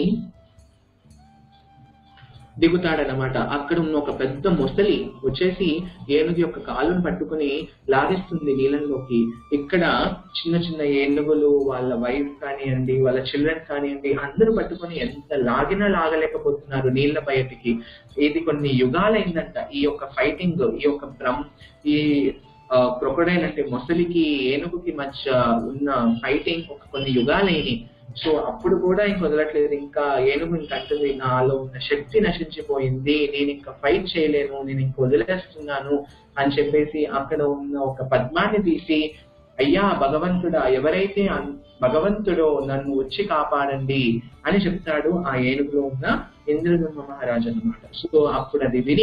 దిగుతాడనమాట అక్కడ ఉన్న ఒక పెద్ద మొసలి వచ్చేసి ఏనుగు యొక్క కాలును పట్టుకుని లాగేస్తుంది నీళ్ళలోకి ఇక్కడ చిన్న చిన్న ఏనుగులు వాళ్ళ వైఫ్ కానివ్వండి వాళ్ళ చిల్డ్రన్ కానివ్వండి అందరూ పట్టుకొని ఎంత లాగినా లాగలేకపోతున్నారు నీళ్ళ బయటికి ఇది కొన్ని యుగాలైందంట ఈ యొక్క ఫైటింగ్ ఈ యొక్క బ్రహ్మ ఈ క్రొకడైల్ అంటే మొసలికి ఏనుగుకి మధ్య ఉన్న ఫైటింగ్ ఒక కొన్ని యుగాలైనవి సో అప్పుడు కూడా ఇంక వదలట్లేదు ఇంకా ఏనుగు ఇంక అంటుంది నాలో ఉన్న శక్తి నశించిపోయింది నేను ఇంకా ఫైట్ చేయలేను నేను ఇంక వదిలేస్తున్నాను అని చెప్పేసి అక్కడ ఉన్న ఒక పద్మాన్ని తీసి అయ్యా భగవంతుడా ఎవరైతే అన్- భగవంతుడో నన్ను వచ్చి కాపాడండి అని చెప్తాడు ఆ ఏనుగులో ఉన్న ఇంద్రబ్రహ్మ మహారాజు అనమాట సో అప్పుడు అది విని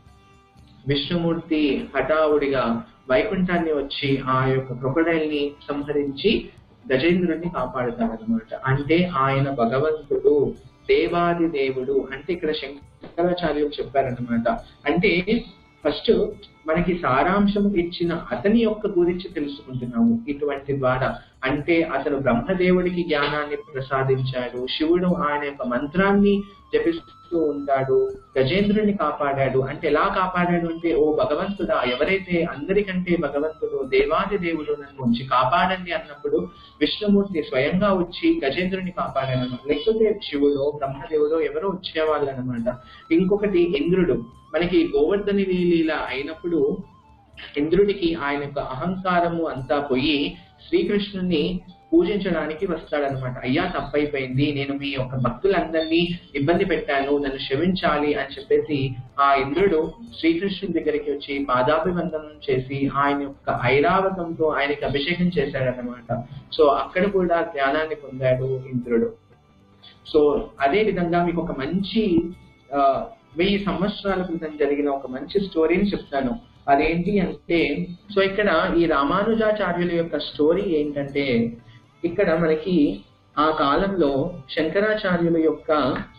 విష్ణుమూర్తి హఠావుడిగా వైకుంఠాన్ని వచ్చి ఆ యొక్క క్రొకడైల్ ని సంహరించి గజేంద్రుడిని కాపాడుతాడనమాట అంటే ఆయన భగవంతుడు దేవాది దేవుడు అంటే ఇక్కడ శంకరాచార్యులు చెప్పారనమాట అంటే ఫస్ట్ మనకి సారాంశం ఇచ్చిన అతని యొక్క గురించి తెలుసుకుంటున్నాము ఇటువంటి ద్వారా అంటే అతను బ్రహ్మదేవుడికి జ్ఞానాన్ని ప్రసాదించాడు శివుడు ఆయన యొక్క మంత్రాన్ని జపిస్తూ ఉంటాడు గజేంద్రుడిని కాపాడాడు అంటే ఎలా కాపాడాడు అంటే ఓ భగవంతుడా ఎవరైతే అందరికంటే భగవంతుడు దేవాది దేవుడు నన్ను ఉంచి కాపాడండి అన్నప్పుడు విష్ణుమూర్తి స్వయంగా వచ్చి గజేంద్రుని కాపాడాడు లేకపోతే శివుడు బ్రహ్మదేవుడు ఎవరో వచ్చేవాళ్ళు అనమాట ఇంకొకటి ఇంద్రుడు మనకి గోవర్ధని లీల అయినప్పుడు ఇంద్రుడికి ఆయన యొక్క అహంకారము అంతా పోయి శ్రీకృష్ణుని పూజించడానికి వస్తాడనమాట అయ్యా తప్పైపోయింది నేను మీ యొక్క భక్తులందరినీ ఇబ్బంది పెట్టాను నన్ను క్షమించాలి అని చెప్పేసి ఆ ఇంద్రుడు శ్రీకృష్ణుని దగ్గరికి వచ్చి పాదాభివందనం చేసి ఆయన యొక్క ఐరావతంతో ఆయనకి అభిషేకం చేశాడనమాట సో అక్కడ కూడా జ్ఞానాన్ని పొందాడు ఇంద్రుడు సో అదే విధంగా మీకు ఒక మంచి ఆ, వెయ్యి సంవత్సరాల క్రితం జరిగిన ఒక మంచి స్టోరీని చెప్తాను అదేంటి అంటే సో ఇక్కడ ఈ రామానుజాచార్యుల యొక్క స్టోరీ ఏంటంటే ఇక్కడ మనకి ఆ కాలంలో శంకరాచార్యుల యొక్క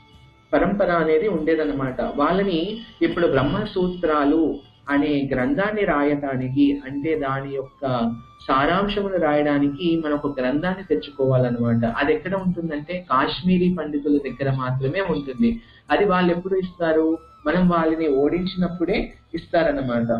పరంపర అనేది ఉండేదన్నమాట వాళ్ళని ఇప్పుడు బ్రహ్మ సూత్రాలు అనే గ్రంథాన్ని రాయటానికి అంటే దాని యొక్క సారాంశమును రాయడానికి మనం ఒక గ్రంథాన్ని తెచ్చుకోవాలన్నమాట అది ఎక్కడ ఉంటుందంటే కాశ్మీరీ పండితుల దగ్గర మాత్రమే ఉంటుంది అది వాళ్ళు ఎప్పుడు ఇస్తారు మనం వాళ్ళని ఓడించినప్పుడే ఇస్తారన్నమాట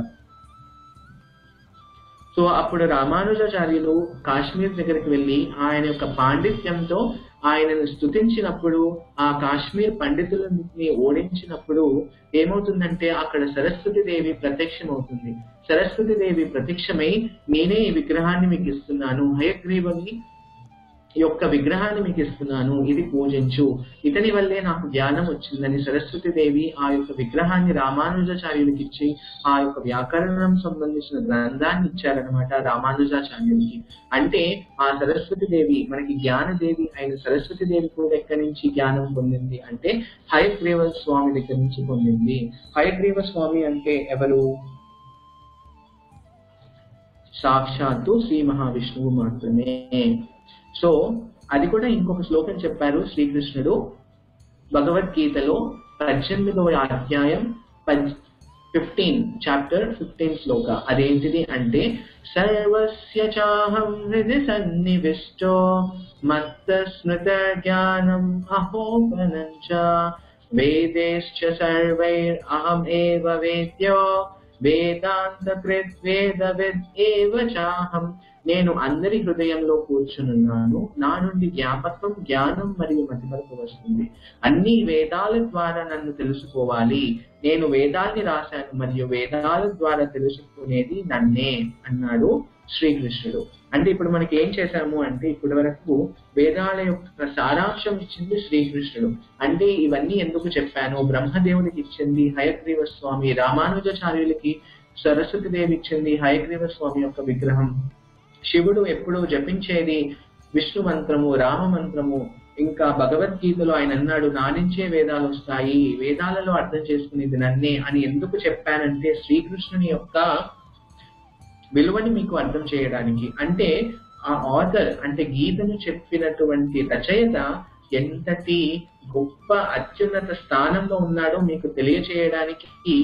సో అప్పుడు రామానుజాచార్యులు కాశ్మీర్ దగ్గరికి వెళ్ళి ఆయన యొక్క పాండిత్యంతో ఆయనను స్తుతించినప్పుడు ఆ కాశ్మీర్ పండితులని ఓడించినప్పుడు ఏమవుతుందంటే అక్కడ సరస్వతి దేవి ప్రత్యక్షమవుతుంది సరస్వతి దేవి ప్రత్యక్షమై నేనే ఈ విగ్రహాన్ని మీకు ఇస్తున్నాను హయగ్రీవుని యొక్క విగ్రహాన్ని మీకు ఇస్తున్నాను ఇది పూజించు ఇతని వల్లే నాకు జ్ఞానం వచ్చిందని సరస్వతి దేవి ఆ యొక్క విగ్రహాన్ని రామానుజాచార్యులకి ఇచ్చి ఆ యొక్క వ్యాకరణం సంబంధించిన గ్రంథాన్ని ఇచ్చారనమాట రామానుజాచార్యులకి అంటే ఆ సరస్వతి దేవి మనకి జ్ఞానదేవి అయిన సరస్వతి దేవి కూడా ఎక్కడి నుంచి జ్ఞానం పొందింది అంటే హయగ్రీవ స్వామి దగ్గర నుంచి పొందింది హయగ్రీవ స్వామి అంటే ఎవరు సాక్షాత్తు శ్రీ మహావిష్ణువు మాత్రమే సో అది కూడా ఇంకొక శ్లోకం చెప్పారు శ్రీకృష్ణుడు భగవద్గీతలో పద్దెనిమిదవ అధ్యాయం ఫిఫ్టీన్ చాప్టర్ ఫిఫ్టీన్ శ్లోక అదేంటిది అంటే సర్వస్య చాహం హృది సన్నివిష్టో మత్త స్మృత జ్ఞానం అహోపనం చ వేదేశ్చ సర్వైర్ అహం ఏవ వేద్యో వేదాంత కృత్ వేదవిద్ ఏవ చాహం నేను అందరి హృదయంలో కూర్చునున్నాను నా నుండి జ్ఞాపకం జ్ఞానం మరియు మతిమరుపు వస్తుంది అన్ని వేదాల ద్వారా నన్ను తెలుసుకోవాలి నేను వేదాన్ని రాశాను మరియు వేదాల ద్వారా తెలుసుకునేది నన్నే అన్నాడు శ్రీకృష్ణుడు అంటే ఇప్పుడు మనకి ఏం చేశాము అంటే ఇప్పటి వరకు వేదాల యొక్క సారాంశం ఇచ్చింది శ్రీకృష్ణుడు అంటే ఇవన్నీ ఎందుకు చెప్పాను బ్రహ్మదేవుడికి ఇచ్చింది హయగ్రీవ స్వామి రామానుజాచార్యులకి సరస్వతి దేవి ఇచ్చింది హయగ్రీవ స్వామి యొక్క విగ్రహం శివుడు ఎప్పుడు జపించేది విష్ణు మంత్రము రామ మంత్రము ఇంకా భగవద్గీతలో ఆయన అన్నాడు నా నుంచే వేదాలు వస్తాయి వేదాలలో అర్థం చేసుకునేది నన్నే అని ఎందుకు చెప్పానంటే శ్రీకృష్ణుని యొక్క విలువని మీకు అర్థం చేయడానికి అంటే ఆ ఆథర్ అంటే గీతను చెప్పినటువంటి రచయిత ఎంతటి గొప్ప అత్యున్నత స్థానంలో ఉన్నాడో మీకు తెలియచేయడానికి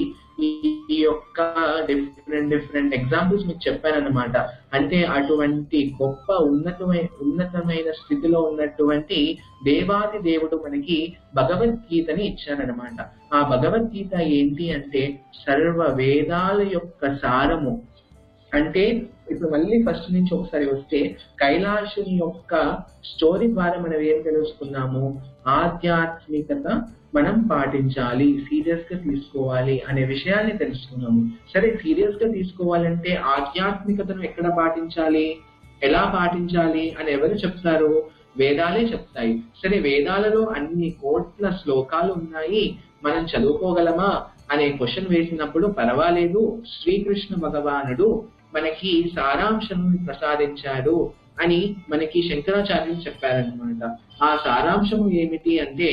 ఈ యొక్క డిఫరెంట్ డిఫరెంట్ ఎగ్జాంపుల్స్ మీకు చెప్పానన్నమాట అంటే అటువంటి గొప్ప ఉన్నతమైన ఉన్నతమైన స్థితిలో ఉన్నటువంటి దేవాది దేవుడు మనకి భగవద్గీతని ఇచ్చారనమాట ఆ భగవద్గీత ఏంటి అంటే సర్వ వేదాల యొక్క సారము అంటే ఇప్పుడు మళ్ళీ ఫస్ట్ నుంచి ఒకసారి వస్తే కైలాసుని యొక్క స్టోరీ ద్వారా మనం ఏం తెలుసుకున్నాము ఆధ్యాత్మికత మనం పాటించాలి సీరియస్ గా తీసుకోవాలి అనే విషయాన్ని తెలుసుకున్నాము సరే సీరియస్ గా తీసుకోవాలంటే ఆధ్యాత్మికతను ఎక్కడ పాటించాలి ఎలా పాటించాలి అని ఎవరు చెప్తారు వేదాలే చెప్తాయి సరే వేదాలలో అన్ని కోట్ల శ్లోకాలు ఉన్నాయి మనం చదువుకోగలమా అనే క్వశ్చన్ వేసినప్పుడు పర్వాలేదు శ్రీకృష్ణ భగవానుడు మనకి సారాంశం ప్రసాదించాడు అని మనకి శంకరాచార్యులు చెప్పారనమాట ఆ సారాంశము ఏమిటి అంటే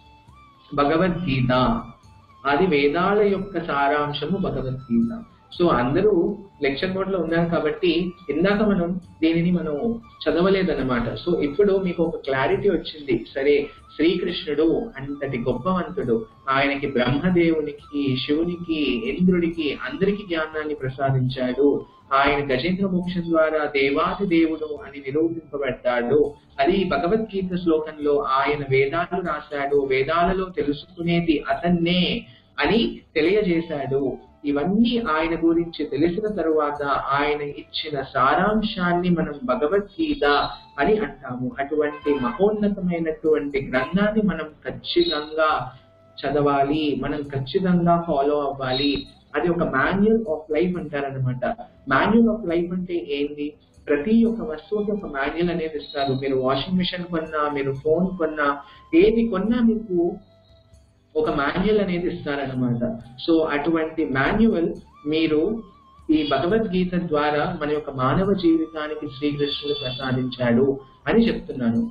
భగవద్గీత అది వేదాల యొక్క సారాంశము భగవద్గీత సో అందరూ లెక్చర్ బోర్డ్ లో ఉన్నారు కాబట్టి ఇందాక మనం దీనిని మనం చదవలేదన్నమాట సో ఇప్పుడు మీకు ఒక క్లారిటీ వచ్చింది సరే శ్రీకృష్ణుడు అంతటి గొప్పవంతుడు ఆయనకి బ్రహ్మదేవునికి శివునికి ఇంద్రుడికి అందరికి జ్ఞానాన్ని ప్రసాదించాడు ఆయన గజేంద్ర మోక్షం ద్వారా దేవాది దేవుడు అని నిరూపింపబడ్డాడు అది భగవద్గీత శ్లోకంలో ఆయన వేదాలు రాశాడు వేదాలలో తెలుసుకునేది అతన్నే అని తెలియజేశాడు ఇవన్నీ ఆయన గురించి తెలిసిన తరువాత ఆయన ఇచ్చిన సారాంశాన్ని మనం భగవద్గీత అని అంటాము అటువంటి మహోన్నతమైనటువంటి గ్రంథాన్ని మనం ఖచ్చితంగా చదవాలి మనం ఖచ్చితంగా ఫాలో అవ్వాలి అది ఒక మాన్యువల్ ఆఫ్ లైఫ్ అంటారనమాట మాన్యువల్ ఆఫ్ లైఫ్ అంటే ఏంటి ప్రతి ఒక్క వస్తువుకి ఒక మాన్యువల్ అనేది ఇస్తారు మీరు వాషింగ్ మిషన్ కొన్నా మీరు ఫోన్ కొన్నా ఏది కొన్నా మీకు ఒక మాన్యువల్ అనేది ఇస్తారనమాట సో అటువంటి మాన్యువల్ మీరు ఈ భగవద్గీత ద్వారా మన యొక్క మానవ జీవితానికి శ్రీకృష్ణుడు ప్రసాదించాడు అని చెప్తున్నాను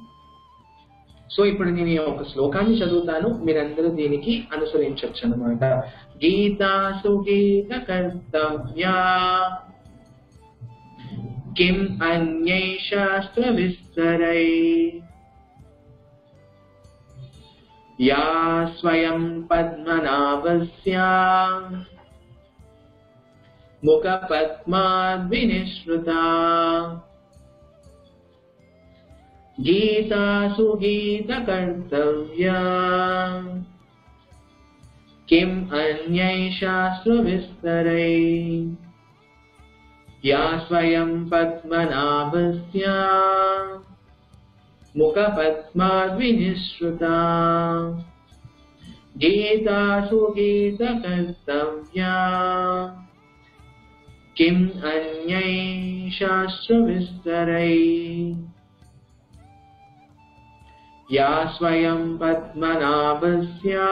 సో ఇప్పుడు నేను ఈ ఒక శ్లోకాన్ని చదువుతాను మీరందరూ దీనికి అనుసరించవచ్చు అనమాట గీతా సుగీత కర్తవ్యా కిం అన్యై శాస్త్ర విస్తరై या स्वयं पद्मनाभस्या मुखपद्माद्विनिश्रुता गीतासु गीतकर्तव्या किम् अन्यै शास्त्रविस्तरै या स्वयं पद्मनाभस्या मुखपद्माद्विनिश्रुता गीतासु गीतकर्तव्या किम् अन्यै शास्त्रविस्तरै या स्वयं पद्मनाभस्या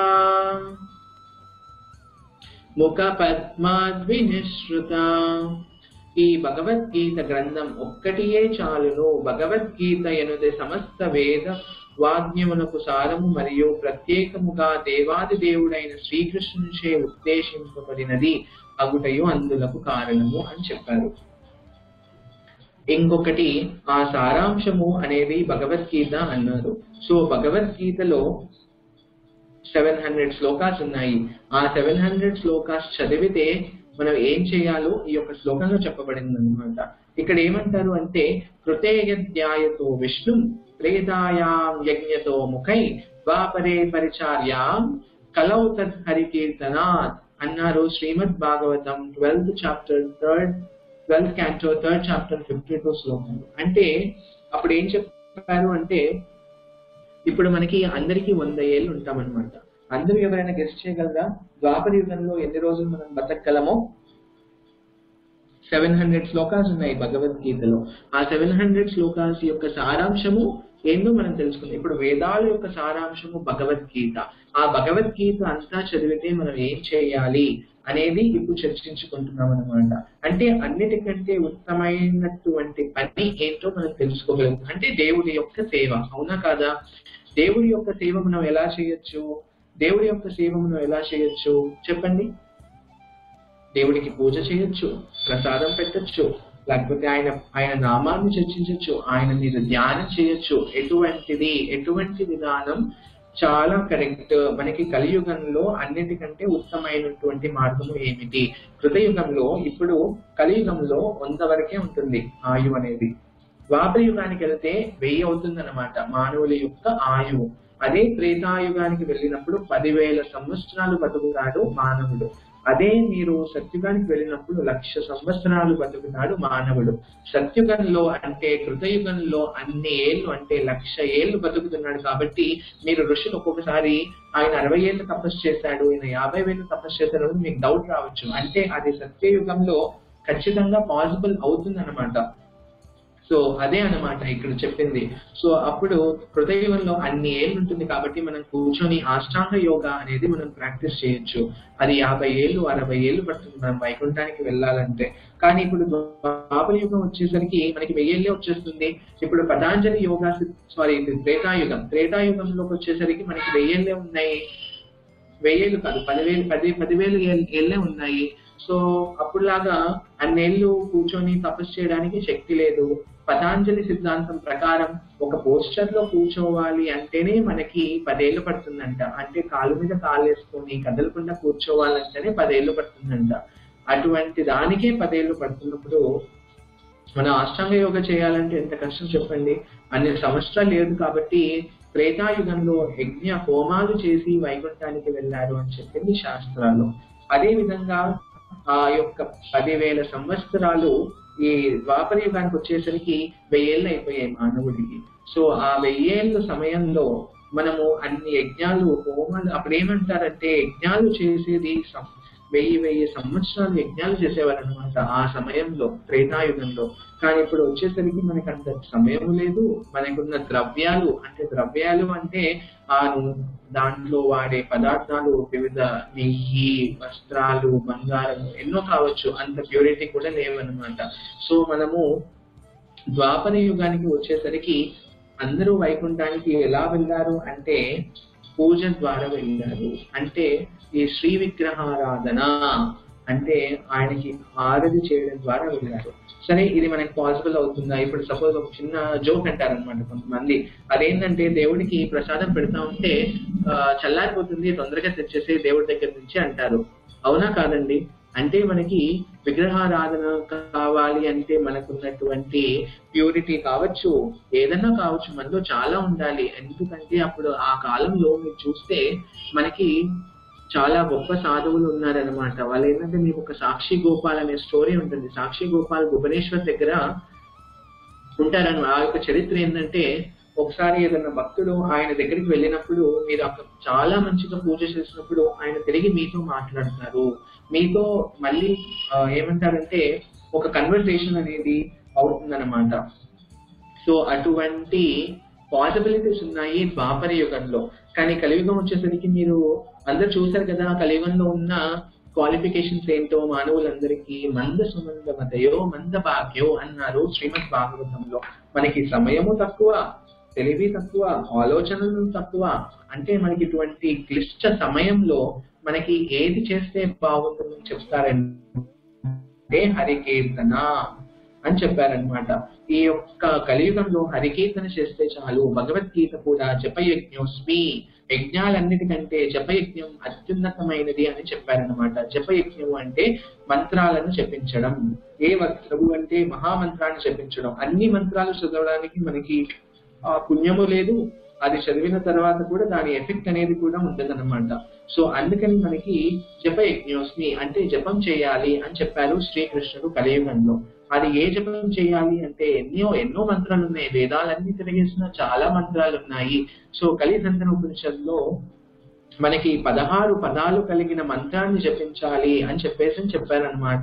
ముఖపద్మాద్వినిశ్రుత ఈ భగవద్గీత గ్రంథం ఒక్కటియే చాలును భగవద్గీత ఎనుది సమస్త వేద వాజ్ఞమునకు సారము మరియు ప్రత్యేకముగా దేవాది దేవుడైన శ్రీకృష్ణునిచే ఉద్దేశింపబడినది అగుటయు అందులకు కారణము అని చెప్పారు ఇంకొకటి ఆ సారాంశము అనేది భగవద్గీత అన్నారు సో భగవద్గీతలో సెవెన్ హండ్రెడ్ శ్లోకాస్ ఉన్నాయి ఆ సెవెన్ హండ్రెడ్ శ్లోకాస్ చదివితే మనం ఏం చేయాలో ఈ యొక్క శ్లోకంలో చెప్పబడింది అనమాట ఇక్కడ ఏమంటారు అంటే కృతేయధ్యాయతో విష్ణు ప్రేతాయాం యజ్ఞతో ముఖై ద్వాపరే పరిచార్యాం కలౌ తద్ హరికీర్తనాత్ అన్నారు Srimad Bhagavatam twelfth chapter third twelfth canto third chapter fifty two శ్లోకాలు అంటే అప్పుడు ఏం చెప్పారు అంటే ఇప్పుడు మనకి అందరికీ వంద ఏళ్ళు ఉంటామన్నమాట అందరూ ఎవరైనా గెస్ట్ చేయగలరా ద్వాపర యుగంలో ఎన్ని రోజులు మనం బతకగలమో సెవెన్ హండ్రెడ్ శ్లోకాస్ ఉన్నాయి భగవద్గీతలో ఆ సెవెన్ హండ్రెడ్ శ్లోకాస్ యొక్క సారాంశము ఏందో మనం తెలుసుకుందాం ఇప్పుడు వేదాల యొక్క సారాంశము భగవద్గీత ఆ భగవద్గీత అంతా చదివితే మనం ఏం చేయాలి అనేది ఇప్పుడు చర్చించుకుంటున్నాం అనమాట అంటే అన్నిటికంటే ఉత్తమైనటువంటి పని ఏంటో మనం తెలుసుకోగలం అంటే దేవుడి యొక్క సేవ అవునా కాదా దేవుడి యొక్క సేవ మనం ఎలా చేయొచ్చు దేవుడి యొక్క సేవ మనం ఎలా చేయొచ్చు చెప్పండి దేవుడికి పూజ చేయొచ్చు ప్రసాదం పెట్టొచ్చు లేకపోతే ఆయన ఆయన నామాన్ని చర్చించవచ్చు ఆయన మీరు ధ్యానం చేయొచ్చు ఎటువంటిది ఎటువంటి విధానం చాలా కరెక్ట్ మనకి కలియుగంలో అన్నిటికంటే ఉత్తమైనటువంటి మార్గము ఏమిటి కృతయుగంలో ఇప్పుడు కలియుగంలో వంద వరకే ఉంటుంది ఆయు అనేది ద్వాపర యుగానికి వెళ్తే వెయ్యి అవుతుందన్నమాట మానవుల యొక్క ఆయువు అదే త్రేతాయుగానికి వెళ్ళినప్పుడు పదివేల సంవత్సరాలు బతుకుతాడు మానవుడు అదే మీరు సత్యుగానికి వెళ్ళినప్పుడు లక్ష సంవత్సరాలు బతుకుతాడు మానవుడు సత్యుగంలో అంటే కృతయుగంలో అన్ని ఏళ్ళు అంటే లక్ష ఏళ్ళు బతుకుతున్నాడు కాబట్టి మీరు ఋషులు ఒక్కొక్కసారి ఆయన అరవై ఏళ్ళు తపస్సు చేశాడు ఆయన యాభై వేలు తపస్సు చేశాడు అని మీకు డౌట్ రావచ్చు అంటే అది సత్యయుగంలో ఖచ్చితంగా పాసిబుల్ అవుతుంది సో అదే అన్నమాట ఇక్కడ చెప్పింది సో అప్పుడు హృదయంలో అన్ని ఏళ్ళు ఉంటుంది కాబట్టి మనం కూర్చొని అష్టాంగ యోగా అనేది మనం ప్రాక్టీస్ చేయొచ్చు అది యాభై ఏళ్ళు అరవై ఏళ్ళు పడుతుంది మనం వైకుంఠానికి వెళ్ళాలంటే కానీ ఇప్పుడు ద్వాపర యుగం వచ్చేసరికి మనకి వెయ్యేళ్ళే వచ్చేస్తుంది ఇప్పుడు పతాంజలి యోగా సారీ ఇది త్రేతాయుగం త్రేతాయుగంలోకి వచ్చేసరికి మనకి వెయ్యేళ్ళే ఉన్నాయి వెయ్యేళ్ళు కాదు పదివేలు పది పదివేలు ఏళ్ళ- ఏళ్ళే ఉన్నాయి సో అప్పుడులాగా అన్నేళ్ళు కూర్చొని తపస్సు చేయడానికి శక్తి లేదు పతాంజలి సిద్ధాంతం ప్రకారం ఒక పోస్టర్ లో కూర్చోవాలి అంటేనే మనకి పదేళ్ళు పడుతుందంట అంటే కాలు మీద కాలు వేసుకొని కదలకుండా కూర్చోవాలంటేనే పదేళ్ళు పడుతుందంట అటువంటి దానికే పదేళ్ళు పడుతున్నప్పుడు మన అష్టాంగ యోగ చేయాలంటే ఎంత కష్టం చెప్పండి అన్ని సంవత్సరాలు లేదు కాబట్టి త్రేతాయుగంలో యజ్ఞ హోమాలు చేసి వైకుంఠానికి వెళ్ళారు అని చెప్పింది శాస్త్రాలు అదే విధంగా ఆ యొక్క పదివేల సంవత్సరాలు ఈ ద్వాపర యుగానికి వచ్చేసరికి వెయ్యేళ్ళు అయిపోయాయి మానవుడికి సో ఆ వెయ్యేళ్ళ సమయంలో మనము అన్ని యజ్ఞాలు హోమాలు అప్పుడు ఏమంటారంటే యజ్ఞాలు చేసేది సం- వెయ్యి వెయ్యి సంవత్సరాలు యజ్ఞాలు చేసేవారు అనమాట ఆ సమయంలో త్రేతాయుగంలో కానీ ఇప్పుడు వచ్చేసరికి మనకి అంత సమయం లేదు మనకున్న ద్రవ్యాలు అంటే ద్రవ్యాలు అంటే ఆ ను- దాంట్లో వాడే పదార్థాలు వివిధ నెయ్యి వస్త్రాలు బంగారం ఎన్నో కావచ్చు అంత ప్యూరిటీ కూడా లేవన్నమాట సో మనము ద్వాపర యుగానికి వచ్చేసరికి అందరూ వైకుంఠానికి ఎలా వెళ్ళారు అంటే పూజ ద్వారా వెళ్ళారు అంటే ఈ శ్రీ విగ్రహారాధన అంటే ఆయనకి ఆరతి చేయడం ద్వారా వెళ్ళారు సరే ఇది మనకి పాసిబుల్ అవుతుందా ఇప్పుడు సపోజ్ ఒక చిన్న జోక్ అంటారనమాట కొంతమంది అదేంటంటే దేవుడికి ప్రసాదం పెడతా ఉంటే ఆ, చల్లారిపోతుంది తొందరగా తెచ్చేసి దేవుడి దగ్గర నుంచి అంటారు అవునా కాదండి అంటే మనకి విగ్రహారాధన కావాలి అంటే మనకున్నటువంటి ప్యూరిటీ కావచ్చు ఏదన్నా కావచ్చు మనలో చాలా ఉండాలి ఎందుకంటే అప్పుడు ఆ కాలంలో మీరు చూస్తే మనకి చాలా గొప్ప సాధువులు ఉన్నారనమాట వాళ్ళు ఏంటంటే మీకు ఒక సాక్షి గోపాల్ అనే స్టోరీ ఉంటుంది సాక్షి గోపాల్ భువనేశ్వర్ దగ్గర ఉంటారని ఆ యొక్క చరిత్ర ఏంటంటే ఒకసారి ఏదైనా భక్తుడు ఆయన దగ్గరికి వెళ్ళినప్పుడు మీరు అక్కడ చాలా మంచిగా పూజ చేసినప్పుడు ఆయన తిరిగి మీతో మాట్లాడతారు మీతో మళ్ళీ ఆ, ఏమంటారంటే ఒక కన్వర్సేషన్ అనేది అవుతుందన్నమాట సో అటువంటి పాసిబిలిటీస్ ఉన్నాయి ద్వాపర యుగంలో కానీ కలియుగం వచ్చేసరికి మీరు అందరు చూశారు కదా కలియుగంలో ఉన్న క్వాలిఫికేషన్స్ ఏంటో మానవులందరికీ మంద సుమంద మతయో మంద భాగ్యో అన్నారు శ్రీమద్ భాగవతంలో మనకి సమయము తక్కువ తెలివి తక్కువ ఆలోచనలు తక్కువ అంటే మనకి ఇటువంటి క్లిష్ట సమయంలో మనకి ఏది చేస్తే బాగుంటుందని చెప్తారంటే హరికీర్తన అని చెప్పారనమాట ఈ యొక్క కలియుగంలో హరికీర్తన చేస్తే చాలు భగవద్గీత కూడా జపయజ్ఞోస్మి యజ్ఞాలన్నిటికంటే జపయజ్ఞం అత్యున్నతమైనది అని చెప్పారనమాట జపయజ్ఞం అంటే మంత్రాలను జపించడం ఏ మంత్రము అంటే మహామంత్రాన్ని జపించడం అన్ని మంత్రాలు చదవడానికి మనకి ఆ పుణ్యము లేదు అది చదివిన తర్వాత కూడా దాని ఎఫెక్ట్ అనేది కూడా ఉండదన్నమాట సో అందుకని మనకి జప యజ్ఞోస్మి అంటే జపం చేయాలి అని చెప్పారు శ్రీకృష్ణుడు కలియుగంలో అది ఏ జపం చేయాలి అంటే ఎన్నో ఎన్నో మంత్రాలు ఉన్నాయి వేదాలన్నీ తిరిగేసిన చాలా మంత్రాలు ఉన్నాయి సో కలిసంతన ఉపనిషత్తులో మనకి పదహారు పదాలు కలిగిన మంత్రాన్ని జపించాలి అని చెప్పేసి చెప్పారనమాట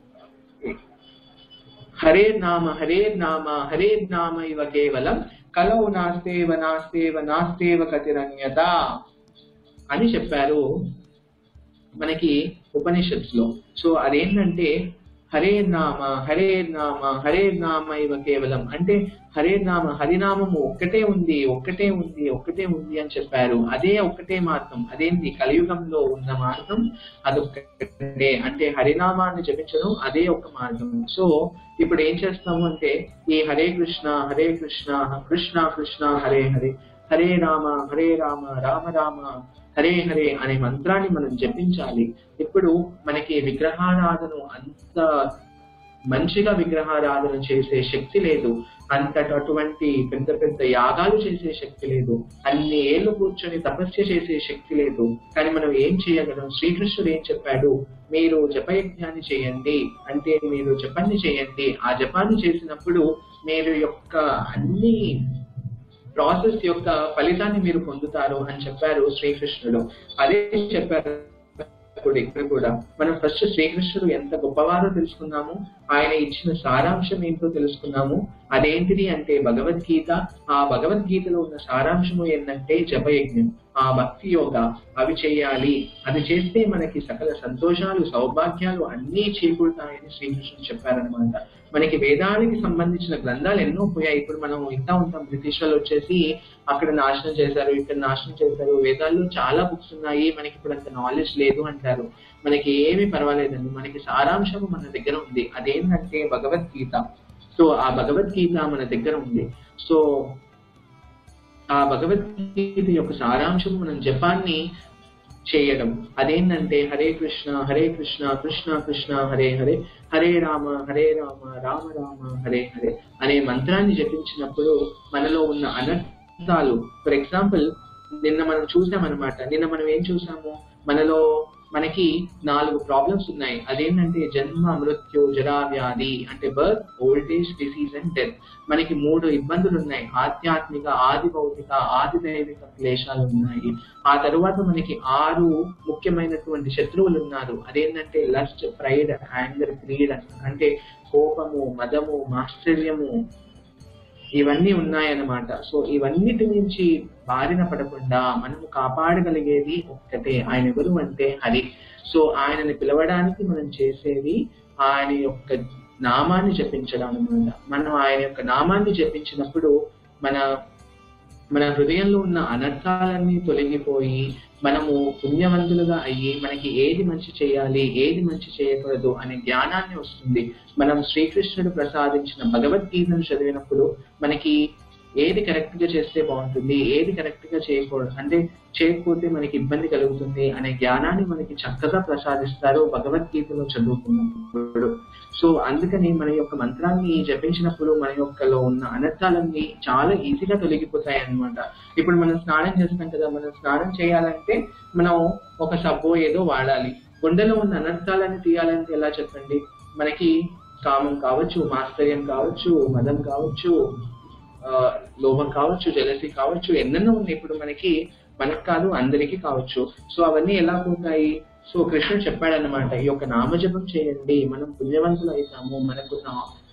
హరే నామ హరే నామ హరే నామ ఇవ కేవలం కలౌ నాస్తేవ నాస్తేవ నాస్తేవ కతిరన్యత అని చెప్పారు మనకి ఉపనిషత్స్ లో సో అదేంటంటే హరే నామ హరే నామ హరే నామ ఇవ కేవలం అంటే హరే నామ హరినామము ఒక్కటే ఉంది ఒక్కటే ఉంది ఒక్కటే ఉంది అని చెప్పారు అదే ఒక్కటే మార్గం అదేంటి కలియుగంలో ఉన్న మార్గం అదొక్కటే అంటే హరినామాన్ని జపించడం అదే ఒక మార్గం సో ఇప్పుడు ఏం చేస్తాము అంటే ఈ హరే కృష్ణ హరే కృష్ణ కృష్ణ కృష్ణ హరే హరే హరే రామ హరే రామ రామ రామ హరే హరే అనే మంత్రాన్ని మనం జపించాలి ఇప్పుడు మనకి విగ్రహారాధన అంత మంచిగా విగ్రహారాధన చేసే శక్తి లేదు అంతట అటువంటి పెద్ద పెద్ద యాగాలు చేసే శక్తి లేదు అన్ని ఏళ్ళు కూర్చొని తపస్య చేసే శక్తి లేదు కానీ మనం ఏం చేయగలం శ్రీకృష్ణుడు ఏం చెప్పాడు మీరు జపయజ్ఞాన్ని చేయండి అంటే మీరు జపాన్ని చేయండి ఆ జపాన్ని చేసినప్పుడు మీరు యొక్క అన్ని ప్రాసెస్ యొక్క ఫలితాన్ని మీరు పొందుతారు అని చెప్పారు శ్రీకృష్ణుడు అదే చెప్పారు ఇప్పుడు ఇక్కడ కూడా మనం ఫస్ట్ శ్రీకృష్ణుడు ఎంత గొప్పవారో తెలుసుకున్నాము ఆయన ఇచ్చిన సారాంశం ఏంటో తెలుసుకున్నాము అదేంటిది అంటే భగవద్గీత ఆ భగవద్గీతలో ఉన్న సారాంశము ఏంటంటే జపయజ్ఞం ఆ భక్తి యోగ అవి చేయాలి అది చేస్తే మనకి సకల సంతోషాలు సౌభాగ్యాలు అన్నీ చేకూరుతాయని శ్రీకృష్ణుడు చెప్పారనమాట మనకి వేదానికి సంబంధించిన గ్రంథాలు ఎన్నో పోయాయి ఇప్పుడు మనం ఇంత ఉంటాం బ్రిటిష్ వాళ్ళు వచ్చేసి అక్కడ నాశనం చేశారు ఇక్కడ నాశనం చేశారు వేదాల్లో చాలా బుక్స్ ఉన్నాయి మనకి ఇప్పుడు అంత నాలెడ్జ్ లేదు అంటారు మనకి ఏమీ పర్వాలేదండి మనకి సారాంశము మన దగ్గర ఉంది అదేంటంటే భగవద్గీత సో ఆ భగవద్గీత మన దగ్గర ఉంది సో ఆ భగవద్గీత యొక్క సారాంశం మనం జపాన్ని చేయడం అదేంటంటే హరే కృష్ణ హరే కృష్ణ కృష్ణ కృష్ణ హరే హరే హరే రామ హరే రామ రామ రామ హరే హరే అనే మంత్రాన్ని జపించినప్పుడు మనలో ఉన్న అనర్థాలు ఫర్ ఎగ్జాంపుల్ నిన్న మనం చూసామన్నమాట నిన్న మనం ఏం చూసాము మనలో మనకి నాలుగు ప్రాబ్లమ్స్ ఉన్నాయి అదేంటంటే జన్మ మృత్యు జరా వ్యాధి అంటే birth old age disease and death మనకి మూడు ఇబ్బందులు ఉన్నాయి ఆధ్యాత్మిక ఆది భౌతిక ఆది దైవిక క్లేశాలు ఉన్నాయి ఆ తరువాత మనకి ఆరు ముఖ్యమైనటువంటి శత్రువులు ఉన్నారు అదేంటంటే లస్ట్ ప్రైడ్ యాంగర్ క్రీడ్ అంటే కోపము మదము మాశ్చర్యము ఇవన్నీ ఉన్నాయన్నమాట సో ఇవన్నిటి నుంచి బారిన పడకుండా మనము కాపాడగలిగేది ఒక్కటే ఆయన ఎవరు అంటే హరి సో ఆయనని పిలవడానికి మనం చేసేది ఆయన యొక్క నామాన్ని జపించడం అనమాట మనం ఆయన యొక్క నామాన్ని జపించినప్పుడు మన మన హృదయంలో ఉన్న అనర్థాలన్నీ తొలగిపోయి మనము పుణ్యవంతులుగా అయ్యి మనకి ఏది మంచి చేయాలి ఏది మంచి చేయకూడదు అనే జ్ఞానాన్ని వస్తుంది మనం శ్రీకృష్ణుడు ప్రసాదించిన భగవద్గీతను చదివినప్పుడు మనకి ఏది కరెక్ట్ గా చేస్తే బాగుంటుంది ఏది కరెక్ట్ గా చేయకూడదు అంటే చేయకపోతే మనకి ఇబ్బంది కలుగుతుంది అనే జ్ఞానాన్ని మనకి చక్కగా ప్రసాదిస్తారు భగవద్గీతలో చదువుకున్నప్పుడు సో అందుకని మన యొక్క మంత్రాన్ని జపించినప్పుడు మన యొక్కలో ఉన్న అనర్థాలన్నీ చాలా ఈజీగా తొలగిపోతాయి అన్నమాట ఇప్పుడు మనం స్నానం చేస్తాం కదా మనం స్నానం చేయాలంటే మనం ఒక సబ్బో ఏదో వాడాలి గుండెలో ఉన్న అనర్థాలన్నీ తీయాలంటే ఎలా చెప్పండి మనకి కామం కావచ్చు మాస్తర్యం కావచ్చు మదం కావచ్చు ఆ, లోభం కావచ్చు జలసి కావచ్చు ఎన్నెన్నో ఉన్నాయి ఇప్పుడు మనకి మనకు కాదు అందరికీ కావచ్చు సో అవన్నీ ఎలా పోతాయి సో కృష్ణుడు చెప్పాడన్నమాట ఈ యొక్క నామజపం చేయండి మనం పుణ్యవంతులు అవుతాము మనకున్న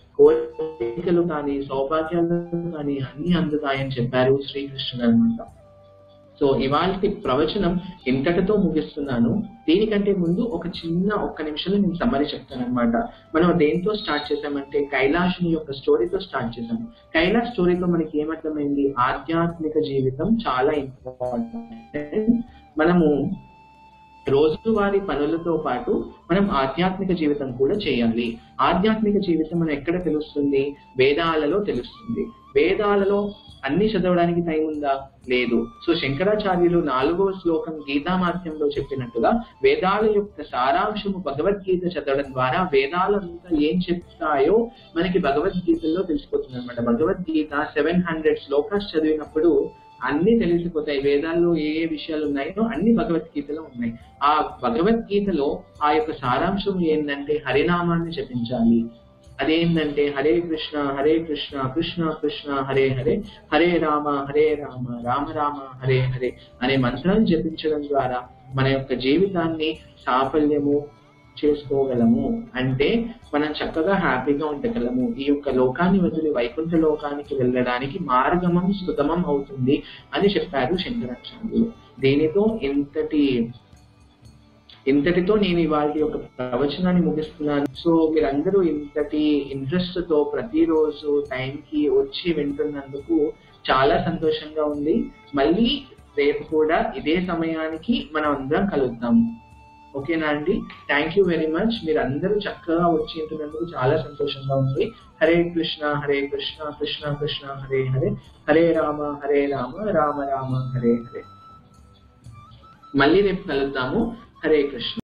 కోరికలు కానీ సౌభాగ్యాలు కానీ అన్ని అందుతాయని చెప్పారు శ్రీకృష్ణుడు అనమాట సో ఇవాళ ప్రవచనం ఇంతటితో ముగిస్తున్నాను దీనికంటే ముందు ఒక చిన్న ఒక్క నిమిషంలో నేను సమ్మరి చెప్తాను అనమాట మనం దేంతో స్టార్ట్ చేసామంటే కైలాషుని యొక్క స్టోరీతో స్టార్ట్ చేసాము కైలాష్ స్టోరీతో మనకి ఏమర్థమైంది ఆధ్యాత్మిక జీవితం చాలా ఇంపార్టెంట్ మనము రోజువారీ పనులతో పాటు మనం ఆధ్యాత్మిక జీవితం కూడా చేయాలి ఆధ్యాత్మిక జీవితం మనం ఎక్కడ తెలుస్తుంది వేదాలలో తెలుస్తుంది వేదాలలో అన్ని చదవడానికి టైం ఉందా లేదు సో శంకరాచార్యులు నాలుగవ శ్లోకం గీతామాత్యంలో చెప్పినట్టుగా వేదాల యొక్క సారాంశము భగవద్గీత చదవడం ద్వారా వేదాలంతా ఏం చెప్తాయో మనకి భగవద్గీతలో తెలిసిపోతుంది అనమాట భగవద్గీత సెవెన్ హండ్రెడ్ శ్లోకాస్ చదివినప్పుడు అన్ని తెలిసిపోతాయి వేదాల్లో ఏ ఏ విషయాలు ఉన్నాయో అన్ని భగవద్గీతలో ఉన్నాయి ఆ భగవద్గీతలో ఆ యొక్క సారాంశం ఏంటంటే హరినామాన్ని జపించాలి అదేంటంటే హరే కృష్ణ హరే కృష్ణ కృష్ణ కృష్ణ హరే హరే హరే రామ హరే రామ రామ రామ హరే హరే అనే మంత్రాన్ని జపించడం ద్వారా మన యొక్క జీవితాన్ని సాఫల్యము చేసుకోగలము అంటే మనం చక్కగా హ్యాపీగా ఉండగలము ఈ యొక్క లోకాన్ని వదిలి వైకుంఠ లోకానికి వెళ్ళడానికి మార్గమం సుగమం అవుతుంది అని చెప్పారు శంకరాచార్యులు దీనితో ఇంతటి ఇంతటితో నేను ఇవాళ యొక్క ప్రవచనాన్ని ముగిస్తున్నాను సో మీరందరూ ఇంతటి ఇంట్రెస్ట్ తో ప్రతిరోజు టైంకి వచ్చి వింటున్నందుకు చాలా సంతోషంగా ఉంది మళ్ళీ రేపు కూడా ఇదే సమయానికి మనం అందరం కలుద్దాం ఓకేనా అండి థ్యాంక్ యూ వెరీ మచ్ మీరు అందరూ చక్కగా వచ్చి వింటున్నందుకు చాలా సంతోషంగా ఉంది హరే కృష్ణ హరే కృష్ణ కృష్ణ కృష్ణ హరే హరే హరే రామ హరే రామ రామ రామ హరే హరే మళ్ళీ రేపు కలుద్దాము హరే కృష్ణ